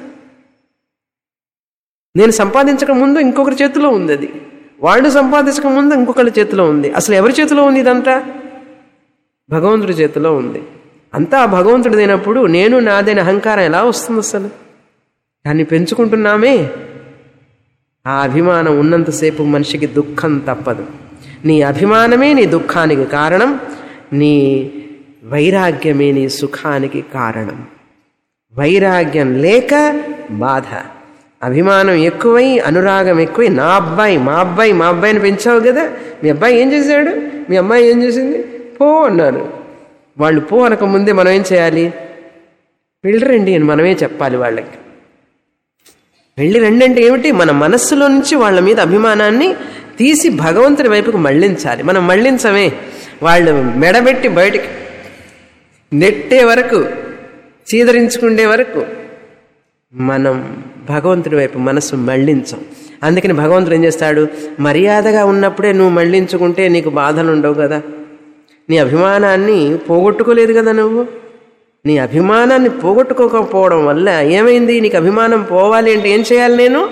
నేను సంపాదించక ముందు ఇంకొకరి చేతిలో ఉంది అది వాళ్ళు సంపాదించక ముందు ఇంకొకరి చేతిలో ఉంది అసలు ఎవరి చేతిలో ఉంది ఇదంతా భగవంతుడి చేతిలో ఉంది అంతా ఆ భగవంతుడిదైనప్పుడు నేను నాదైన అహంకారం ఎలా వస్తుంది అసలు దాన్ని పెంచుకుంటున్నామే ఆ అభిమానం ఉన్నంతసేపు మనిషికి దుఃఖం తప్పదు నీ అభిమానమే నీ దుఃఖానికి కారణం నీ వైరాగ్యమే నీ సుఖానికి కారణం వైరాగ్యం లేక బాధ అభిమానం ఎక్కువై అనురాగం ఎక్కువై నా అబ్బాయి మా అబ్బాయి మా అబ్బాయిని పెంచావు కదా మీ అబ్బాయి ఏం చేశాడు మీ అమ్మాయి ఏం చేసింది పో అన్నారు వాళ్ళు పో అనక ముందే మనం ఏం చేయాలి వెళ్ళరండి అని మనమే చెప్పాలి వాళ్ళకి వెళ్ళి రండి అంటే ఏమిటి మన మనస్సులో నుంచి వాళ్ళ మీద అభిమానాన్ని తీసి భగవంతుని వైపుకు మళ్ళించాలి మనం మళ్ళించమే వాళ్ళు మెడబెట్టి బయటికి నెట్టే వరకు చీదరించుకుండే వరకు మనం భగవంతుడి వైపు మనస్సు మళ్ళించం అందుకని భగవంతుడు ఏం చేస్తాడు మర్యాదగా ఉన్నప్పుడే నువ్వు మళ్ళించుకుంటే నీకు బాధలు ఉండవు కదా నీ అభిమానాన్ని పోగొట్టుకోలేదు కదా నువ్వు నీ అభిమానాన్ని పోగొట్టుకోకపోవడం వల్ల ఏమైంది నీకు అభిమానం పోవాలి అంటే ఏం చేయాలి నేను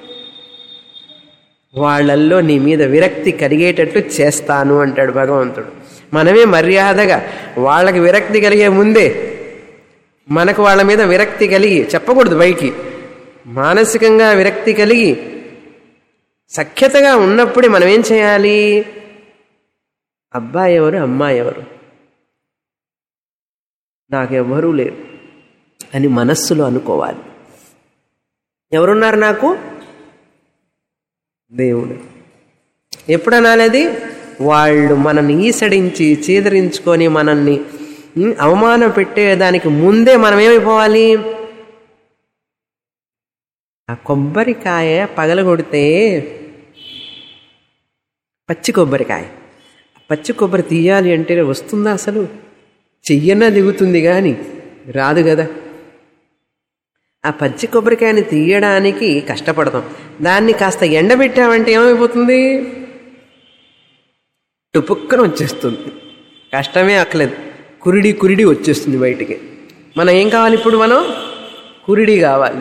వాళ్ళల్లో నీ మీద విరక్తి కలిగేటట్టు చేస్తాను అంటాడు భగవంతుడు మనమే మర్యాదగా వాళ్ళకి విరక్తి కలిగే ముందే మనకు వాళ్ళ మీద విరక్తి కలిగి చెప్పకూడదు బయటికి మానసికంగా విరక్తి కలిగి సఖ్యతగా ఉన్నప్పుడే మనం ఏం చేయాలి అబ్బాయి ఎవరు అమ్మాయి ఎవరు నాకెవ్వరూ లేరు అని మనస్సులో అనుకోవాలి ఎవరున్నారు నాకు దేవుడు ఎప్పుడు అనాలది వాళ్ళు మనల్ని ఈసడించి చీదరించుకొని మనల్ని ఉమ్, అవమానం పెట్టేదానికి ముందే మనం ఏమైపోవాలి ఆ కొబ్బరికాయ పగలగొడితే పచ్చి కొబ్బరికాయ పచ్చి కొబ్బరి తీయాలి అంటే వస్తుందా అసలు చెయ్యన్నా దిగుతుంది కానీ రాదు కదా ఆ పచ్చి కొబ్బరికాయని తీయడానికి కష్టపడతాం దాన్ని కాస్త ఎండబెట్టామంటే ఏమైపోతుంది టుపుక్కన వచ్చేస్తుంది కష్టమే అక్కలేదు కురిడి కురిడి వచ్చేస్తుంది బయటికి మనం ఏం కావాలి ఇప్పుడు మనం కురిడి కావాలి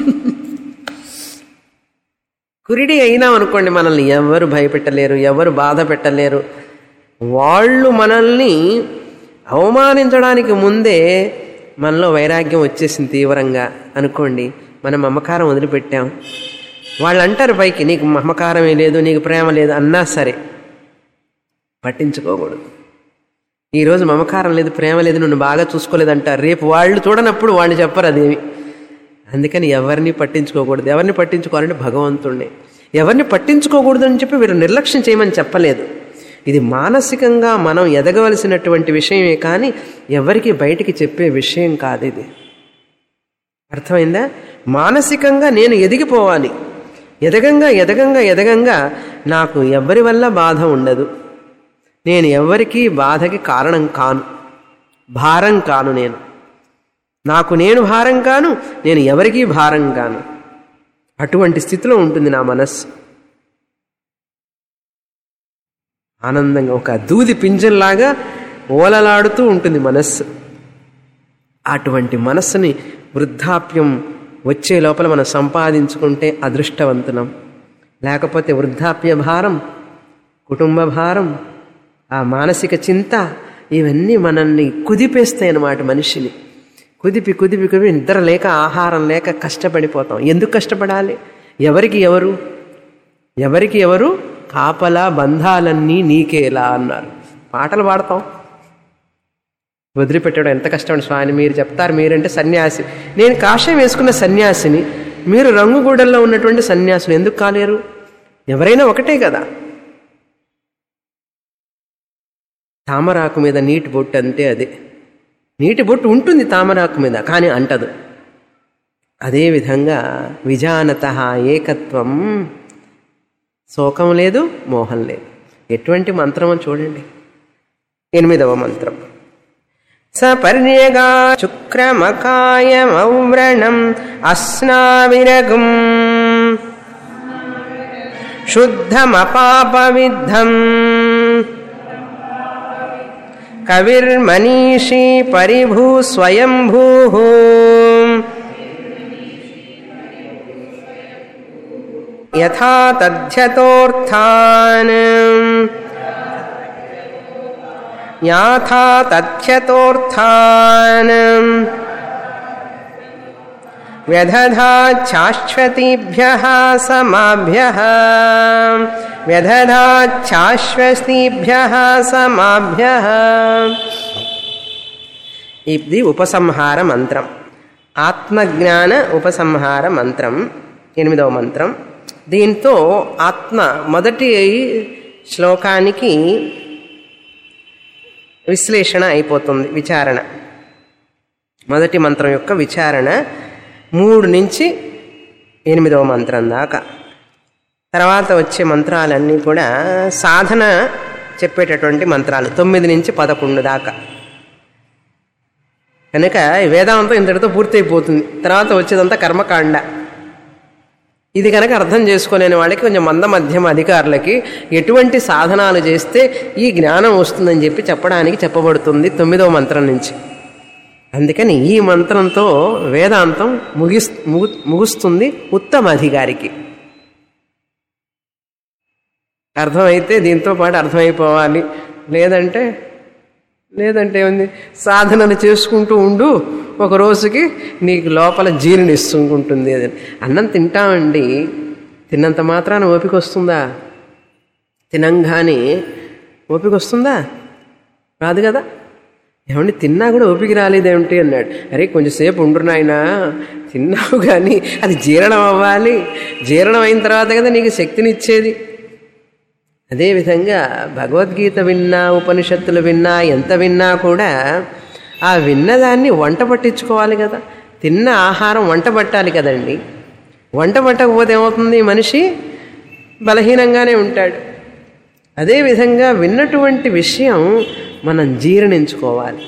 కురిడి అయినాం అనుకోండి మనల్ని ఎవరు భయపెట్టలేరు ఎవరు బాధ పెట్టలేరు వాళ్ళు మనల్ని అవమానించడానికి ముందే మనలో వైరాగ్యం వచ్చేసింది తీవ్రంగా అనుకోండి మనం మమకారం వదిలిపెట్టాం వాళ్ళు అంటారు పైకి నీకు మమకారమే లేదు నీకు ప్రేమ లేదు అన్నా సరే పట్టించుకోకూడదు ఈరోజు మమకారం లేదు ప్రేమ లేదు నన్ను బాగా చూసుకోలేదంటారు రేపు వాళ్ళు చూడనప్పుడు వాళ్ళు చెప్పరు అదేమి అందుకని ఎవరిని పట్టించుకోకూడదు ఎవరిని పట్టించుకోవాలంటే భగవంతుణ్ణి ఎవరిని పట్టించుకోకూడదు అని చెప్పి వీరు నిర్లక్ష్యం చేయమని చెప్పలేదు ఇది మానసికంగా మనం ఎదగవలసినటువంటి విషయమే కానీ ఎవరికి బయటికి చెప్పే విషయం కాదు ఇది అర్థమైందా మానసికంగా నేను ఎదిగిపోవాలి ఎదగంగా ఎదగంగా ఎదగంగా నాకు ఎవరి వల్ల బాధ ఉండదు నేను ఎవరికి బాధకి కారణం కాను భారం కాను నేను నాకు నేను భారం కాను నేను ఎవరికీ భారం కాను అటువంటి స్థితిలో ఉంటుంది నా మనస్సు ఆనందంగా ఒక దూది పింజల్లాగా ఓలలాడుతూ ఉంటుంది మనస్సు అటువంటి మనస్సుని వృద్ధాప్యం వచ్చే లోపల మనం సంపాదించుకుంటే అదృష్టవంతులం లేకపోతే వృద్ధాప్య భారం కుటుంబ భారం ఆ మానసిక చింత ఇవన్నీ మనల్ని కుదిపేస్తాయి అన్నమాట మనిషిని కుదిపి కుదిపి కుదిపి నిద్ర లేక ఆహారం లేక కష్టపడిపోతాం ఎందుకు కష్టపడాలి ఎవరికి ఎవరు ఎవరికి ఎవరు కాపలా బంధాలన్నీ నీకేలా అన్నారు పాటలు పాడతాం వదిలిపెట్టడం ఎంత కష్టం స్వామి మీరు చెప్తారు మీరంటే సన్యాసి నేను కాషాయం వేసుకున్న సన్యాసిని మీరు రంగుగూడల్లో ఉన్నటువంటి సన్యాసులు ఎందుకు కాలేరు ఎవరైనా ఒకటే కదా తామరాకు మీద నీటి బొట్టు అంతే అదే నీటి బొట్టు ఉంటుంది తామరాకు మీద కానీ అంటదు అదేవిధంగా విజానత ఏకత్వం శోకం లేదు మోహం లేదు ఎటువంటి మంత్రమో చూడండి ఎనిమిదవ మంత్రం సపర్యగా శుక్రమకాయమౌవ్రణం అస్నావిరగుం శుద్ధమపాపవిద్ధం కవిర్మనీషీ పరిభూ స్వయంభూ యథా తథ్యతోర్థాన్ యాథా తథ్యతోర్థాన్ వ్యదధాచ్ఛాశ్వతీభ్య సమాభ్య వ్యదధాచ్ఛాశ్వతీభ్య సమాభ్య ఇది ఉపసంహార మంత్రం ఆత్మజ్ఞాన ఉపసంహార మంత్రం ఎనిమిదవ మంత్రం దీంతో ఆత్మ మొదటి శ్లోకానికి విశ్లేషణ అయిపోతుంది విచారణ మొదటి మంత్రం యొక్క విచారణ మూడు నుంచి ఎనిమిదవ మంత్రం దాకా తర్వాత వచ్చే మంత్రాలన్నీ కూడా సాధన చెప్పేటటువంటి మంత్రాలు తొమ్మిది నుంచి పదకొండు దాకా కనుక ఈ వేదాంతం ఇంతటితో పూర్తయిపోతుంది తర్వాత వచ్చేదంతా కర్మకాండ ఇది కనుక అర్థం చేసుకోలేని వాళ్ళకి కొంచెం మంద మధ్యమ అధికారులకి ఎటువంటి సాధనాలు చేస్తే ఈ జ్ఞానం వస్తుందని చెప్పి చెప్పడానికి చెప్పబడుతుంది తొమ్మిదవ మంత్రం నుంచి అందుకని ఈ మంత్రంతో వేదాంతం ముగిస్ ముగు ముగుస్తుంది ఉత్తమ అధికారికి అర్థమైతే దీంతో పాటు అర్థమైపోవాలి లేదంటే లేదంటే ఉంది సాధనలు చేసుకుంటూ ఉండు ఒక రోజుకి నీకు లోపల జీర్ణిస్తుంటుంది అది అన్నం తింటామండి తిన్నంత మాత్రాన ఓపిక వస్తుందా తినంగానే ఓపిక వస్తుందా రాదు కదా ఏమండి తిన్నా కూడా ఓపిక రాలేదేమిటి అన్నాడు అరే కొంచెంసేపు ఉండు నాయన తిన్నావు కానీ అది జీర్ణం అవ్వాలి జీర్ణం అయిన తర్వాత కదా నీకు శక్తినిచ్చేది అదేవిధంగా భగవద్గీత విన్నా ఉపనిషత్తులు విన్నా ఎంత విన్నా కూడా ఆ విన్నదాన్ని వంట పట్టించుకోవాలి కదా తిన్న ఆహారం వంట పట్టాలి కదండి వంట పట్టకపోతే ఏమవుతుంది మనిషి బలహీనంగానే ఉంటాడు అదేవిధంగా విన్నటువంటి విషయం మనం జీర్ణించుకోవాలి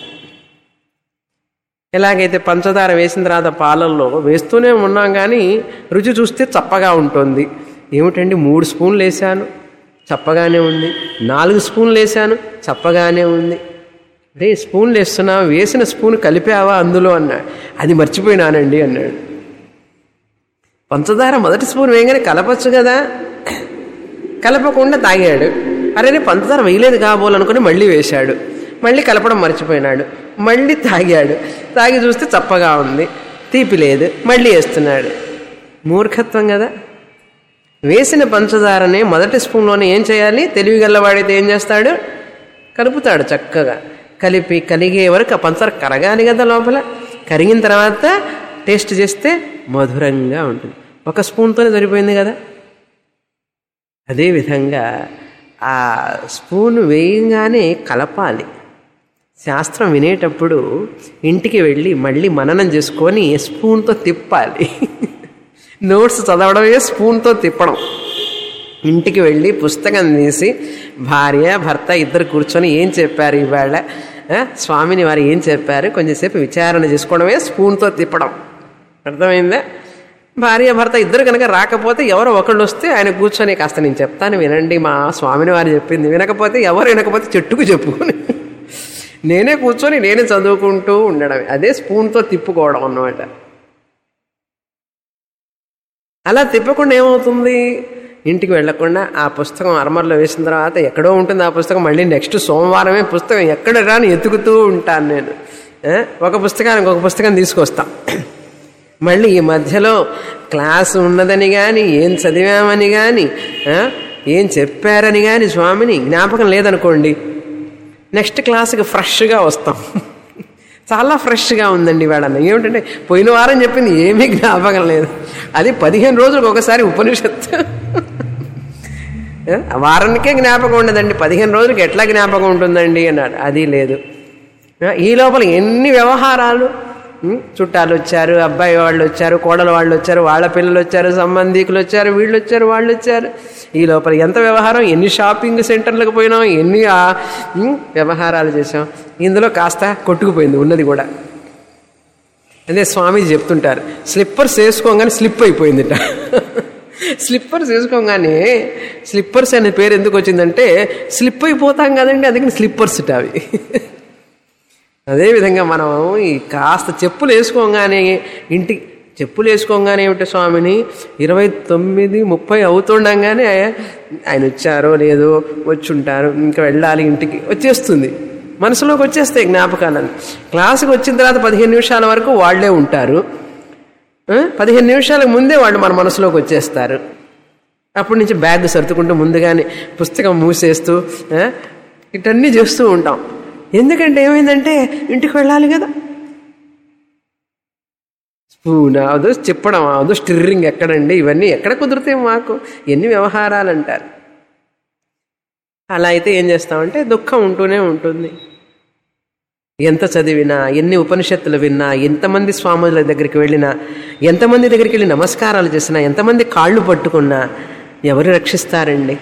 ఎలాగైతే పంచదార వేసిన తర్వాత పాలల్లో వేస్తూనే ఉన్నాం కానీ రుచి చూస్తే చప్పగా ఉంటుంది ఏమిటండి మూడు స్పూన్లు వేసాను చప్పగానే ఉంది నాలుగు స్పూన్లు వేసాను చప్పగానే ఉంది రే స్పూన్లు వేస్తున్నావు వేసిన స్పూన్ కలిపావా అందులో అన్నాడు అది మర్చిపోయినానండి అన్నాడు పంచదార మొదటి స్పూన్ వేయగానే కలపచ్చు కదా కలపకుండా తాగాడు అరే పంచదార వేయలేదు కాబోలనుకుని మళ్ళీ వేశాడు మళ్ళీ కలపడం మర్చిపోయినాడు మళ్ళీ తాగాడు తాగి చూస్తే చప్పగా ఉంది తీపి లేదు మళ్ళీ వేస్తున్నాడు మూర్ఖత్వం కదా వేసిన పంచదారని మొదటి స్పూన్లోనే ఏం చేయాలి తెలివి గల్లవాడైతే ఏం చేస్తాడు కలుపుతాడు చక్కగా కలిపి కలిగే వరకు ఆ పంచదార కరగాలి కదా లోపల కరిగిన తర్వాత టేస్ట్ చేస్తే మధురంగా ఉంటుంది ఒక స్పూన్తోనే సరిపోయింది కదా అదేవిధంగా ఆ స్పూన్ వేయగానే కలపాలి శాస్త్రం వినేటప్పుడు ఇంటికి వెళ్ళి మళ్ళీ మననం చేసుకొని స్పూన్తో తిప్పాలి నోట్స్ చదవడమే స్పూన్తో తిప్పడం ఇంటికి వెళ్ళి పుస్తకం తీసి భార్య భర్త ఇద్దరు కూర్చొని ఏం చెప్పారు ఇవాళ ఆ, స్వామిని వారు ఏం చెప్పారు కొంచెంసేపు విచారణ చేసుకోవడమే స్పూన్తో తిప్పడం అర్థమైందా భార్య భర్త ఇద్దరు కనుక రాకపోతే ఎవరో ఒకళ్ళు వస్తే ఆయన కూర్చొని కాస్త నేను చెప్తాను వినండి మా స్వామిని వారు చెప్పింది వినకపోతే ఎవరు వినకపోతే చెట్టుకు చెప్పుకొని నేనే కూర్చొని నేనే చదువుకుంటూ ఉండడం అదే స్పూన్తో తిప్పుకోవడం అన్నమాట అలా తిప్పకుండా ఏమవుతుంది ఇంటికి వెళ్లకుండా ఆ పుస్తకం అరమర్లో వేసిన తర్వాత ఎక్కడో ఉంటుంది ఆ పుస్తకం మళ్ళీ నెక్స్ట్ సోమవారమే పుస్తకం ఎక్కడ రాని ఎతుకుతూ ఉంటాను నేను ఆ, ఒక పుస్తకానికి ఒక పుస్తకం తీసుకొస్తాం మళ్ళీ ఈ మధ్యలో క్లాస్ ఉన్నదని కానీ ఏం చదివామని కానీ ఏం చెప్పారని కానీ స్వామిని జ్ఞాపకం లేదనుకోండి నెక్స్ట్ క్లాస్కి ఫ్రెష్గా వస్తాం చాలా ఫ్రెష్గా ఉందండి ఇవాళ ఏమిటంటే పోయిన వారం చెప్పింది ఏమీ జ్ఞాపకం లేదు అది పదిహేను రోజులకు ఒకసారి ఉపనిషత్తు ఆ, వారానికే జ్ఞాపకం ఉండదండి పదిహేను రోజులకి ఎట్లా జ్ఞాపకం ఉంటుందండి అన్నాడు అది లేదు ఆ, ఈ లోపల ఎన్ని వ్యవహారాలు ఉం, చుట్టాలు వచ్చారు అబ్బాయి వాళ్ళు వచ్చారు కోడలు వాళ్ళు వచ్చారు వాళ్ళ పిల్లలు వచ్చారు సంబంధికులు వచ్చారు వీళ్ళు వచ్చారు వాళ్ళు వచ్చారు ఈ లోపల ఎంత వ్యవహారం ఎన్ని షాపింగ్ సెంటర్లకు పోయినాం ఎన్ని ఆ, ఉం, వ్యవహారాలు చేసాం ఇందులో కాస్త కొట్టుకుపోయింది ఉన్నది కూడా అదే స్వామీజీ చెప్తుంటారు స్లిప్పర్స్ వేసుకోగానే స్లిప్ అయిపోయిందిట స్లిప్పర్స్ వేసుకోగానే స్లిప్పర్స్ అనే పేరు ఎందుకు వచ్చిందంటే స్లిప్ అయిపోతాం కదండి అందుకని స్లిప్పర్స్ ఇట అవి అదేవిధంగా మనం ఈ కాస్త చెప్పులు వేసుకోగానే ఇంటికి చెప్పులు వేసుకోగానే ఏమిటి స్వామిని ఇరవై తొమ్మిది ముప్పై అవుతుండగానే ఆయన వచ్చారో లేదో వచ్చి ఉంటారు ఇంకా వెళ్ళాలి ఇంటికి వచ్చేస్తుంది మనసులోకి వచ్చేస్తాయి జ్ఞాపకాలను క్లాసుకి వచ్చిన తర్వాత పదిహేను నిమిషాల వరకు వాళ్ళే ఉంటారు ఆ, పదిహేను నిమిషాలకు ముందే వాళ్ళు మన మనసులోకి వచ్చేస్తారు అప్పటి నుంచి బ్యాగ్ సర్దుకుంటూ ముందుగానే పుస్తకం మూసేస్తూ ఆ, ఇటన్నీ చేస్తూ ఉంటాం ఎందుకంటే ఏమైందంటే ఇంటికి వెళ్ళాలి కదా స్పూన్ అవదు చెప్పడం అవదు స్టిర్రింగ్ ఎక్కడండి ఇవన్నీ ఎక్కడ కుదురుతాయి మాకు ఎన్ని వ్యవహారాలు అంటారు అలా అయితే ఏం చేస్తామంటే దుఃఖం ఉంటూనే ఉంటుంది ఎంత చదివినా ఎన్ని ఉపనిషత్తులు విన్నా ఎంతమంది స్వాముల దగ్గరికి వెళ్ళినా ఎంతమంది దగ్గరికి వెళ్ళి నమస్కారాలు చేసినా ఎంతమంది కాళ్ళు పట్టుకున్నా ఎవరు రక్షిస్తారండి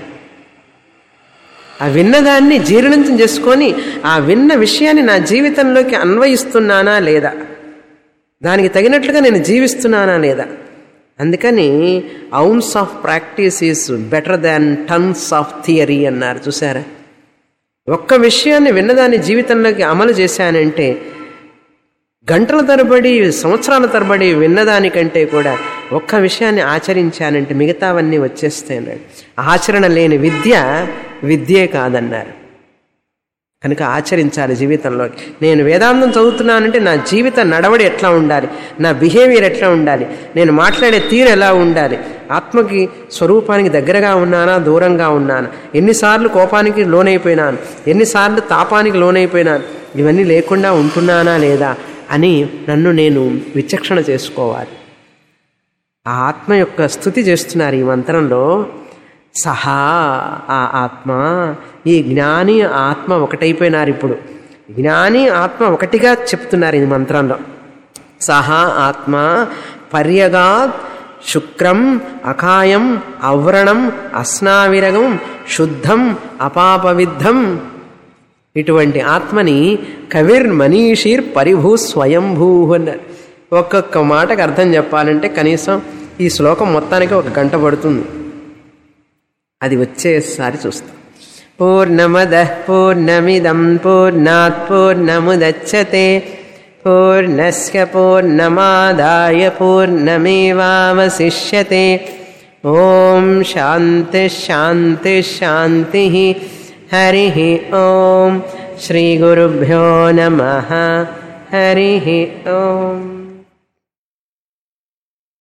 ఆ విన్నదాన్ని జీర్ణం చేసుకొని ఆ విన్న విషయాన్ని నా జీవితంలోకి అన్వయిస్తున్నానా లేదా దానికి తగినట్లుగా నేను జీవిస్తున్నానా లేదా అందుకని ounce of practice is better than tons of theory అన్నారు చూసారా ఒక్క విషయాన్ని విన్నదాన్ని జీవితంలోకి అమలు చేశానంటే గంటల తరబడి సంవత్సరాల తరబడి విన్నదానికంటే కూడా ఒక్క విషయాన్ని ఆచరించానంటే మిగతావన్నీ వచ్చేస్తాయి అన్నాడు ఆచరణ లేని విద్య విద్యే కాదన్నారు కనుక ఆచరించాలి జీవితంలోకి నేను వేదాంతం చదువుతున్నానంటే నా జీవిత నడవడి ఎట్లా ఉండాలి నా బిహేవియర్ ఎట్లా ఉండాలి నేను మాట్లాడే తీరు ఎలా ఉండాలి ఆత్మకి స్వరూపానికి దగ్గరగా ఉన్నానా దూరంగా ఉన్నానా ఎన్నిసార్లు కోపానికి లోనైపోయినాను ఎన్నిసార్లు తాపానికి లోనైపోయినాను ఇవన్నీ లేకుండా ఉంటున్నానా లేదా అని నన్ను నేను విచక్షణ చేసుకోవాలి ఆ ఆత్మ యొక్క స్థుతి చేస్తున్నారు ఈ మంత్రంలో సహా ఆ ఆత్మ ఈ జ్ఞాని ఆత్మ ఒకటైపోయినారు ఇప్పుడు జ్ఞాని ఆత్మ ఒకటిగా చెప్తున్నారు ఈ మంత్రంలో సహా ఆత్మ పర్యగాత్ శుక్రం అకాయం అవ్రణం అస్నావిరగం శుద్ధం అపాపవిద్ధం ఇటువంటి ఆత్మని కవిర్ మనీషీర్ పరిభూ స్వయంభూ అన్నారు ఒక్కొక్క మాటకు అర్థం చెప్పాలంటే కనీసం ఈ శ్లోకం మొత్తానికి ఒక గంట పడుతుంది అది వచ్చేసారి చూస్తాం పూర్ణమద పూర్ణమిదం పూర్ణాత్ పూర్ణముదచ్చతే పూర్ణస్య పూర్ణమాదాయ పూర్ణమేవావశిష్యతే ఓం శాంతి శాంతి శాంతి హరి ఓం శ్రీ గురుభ్యో నమ హరి ఓం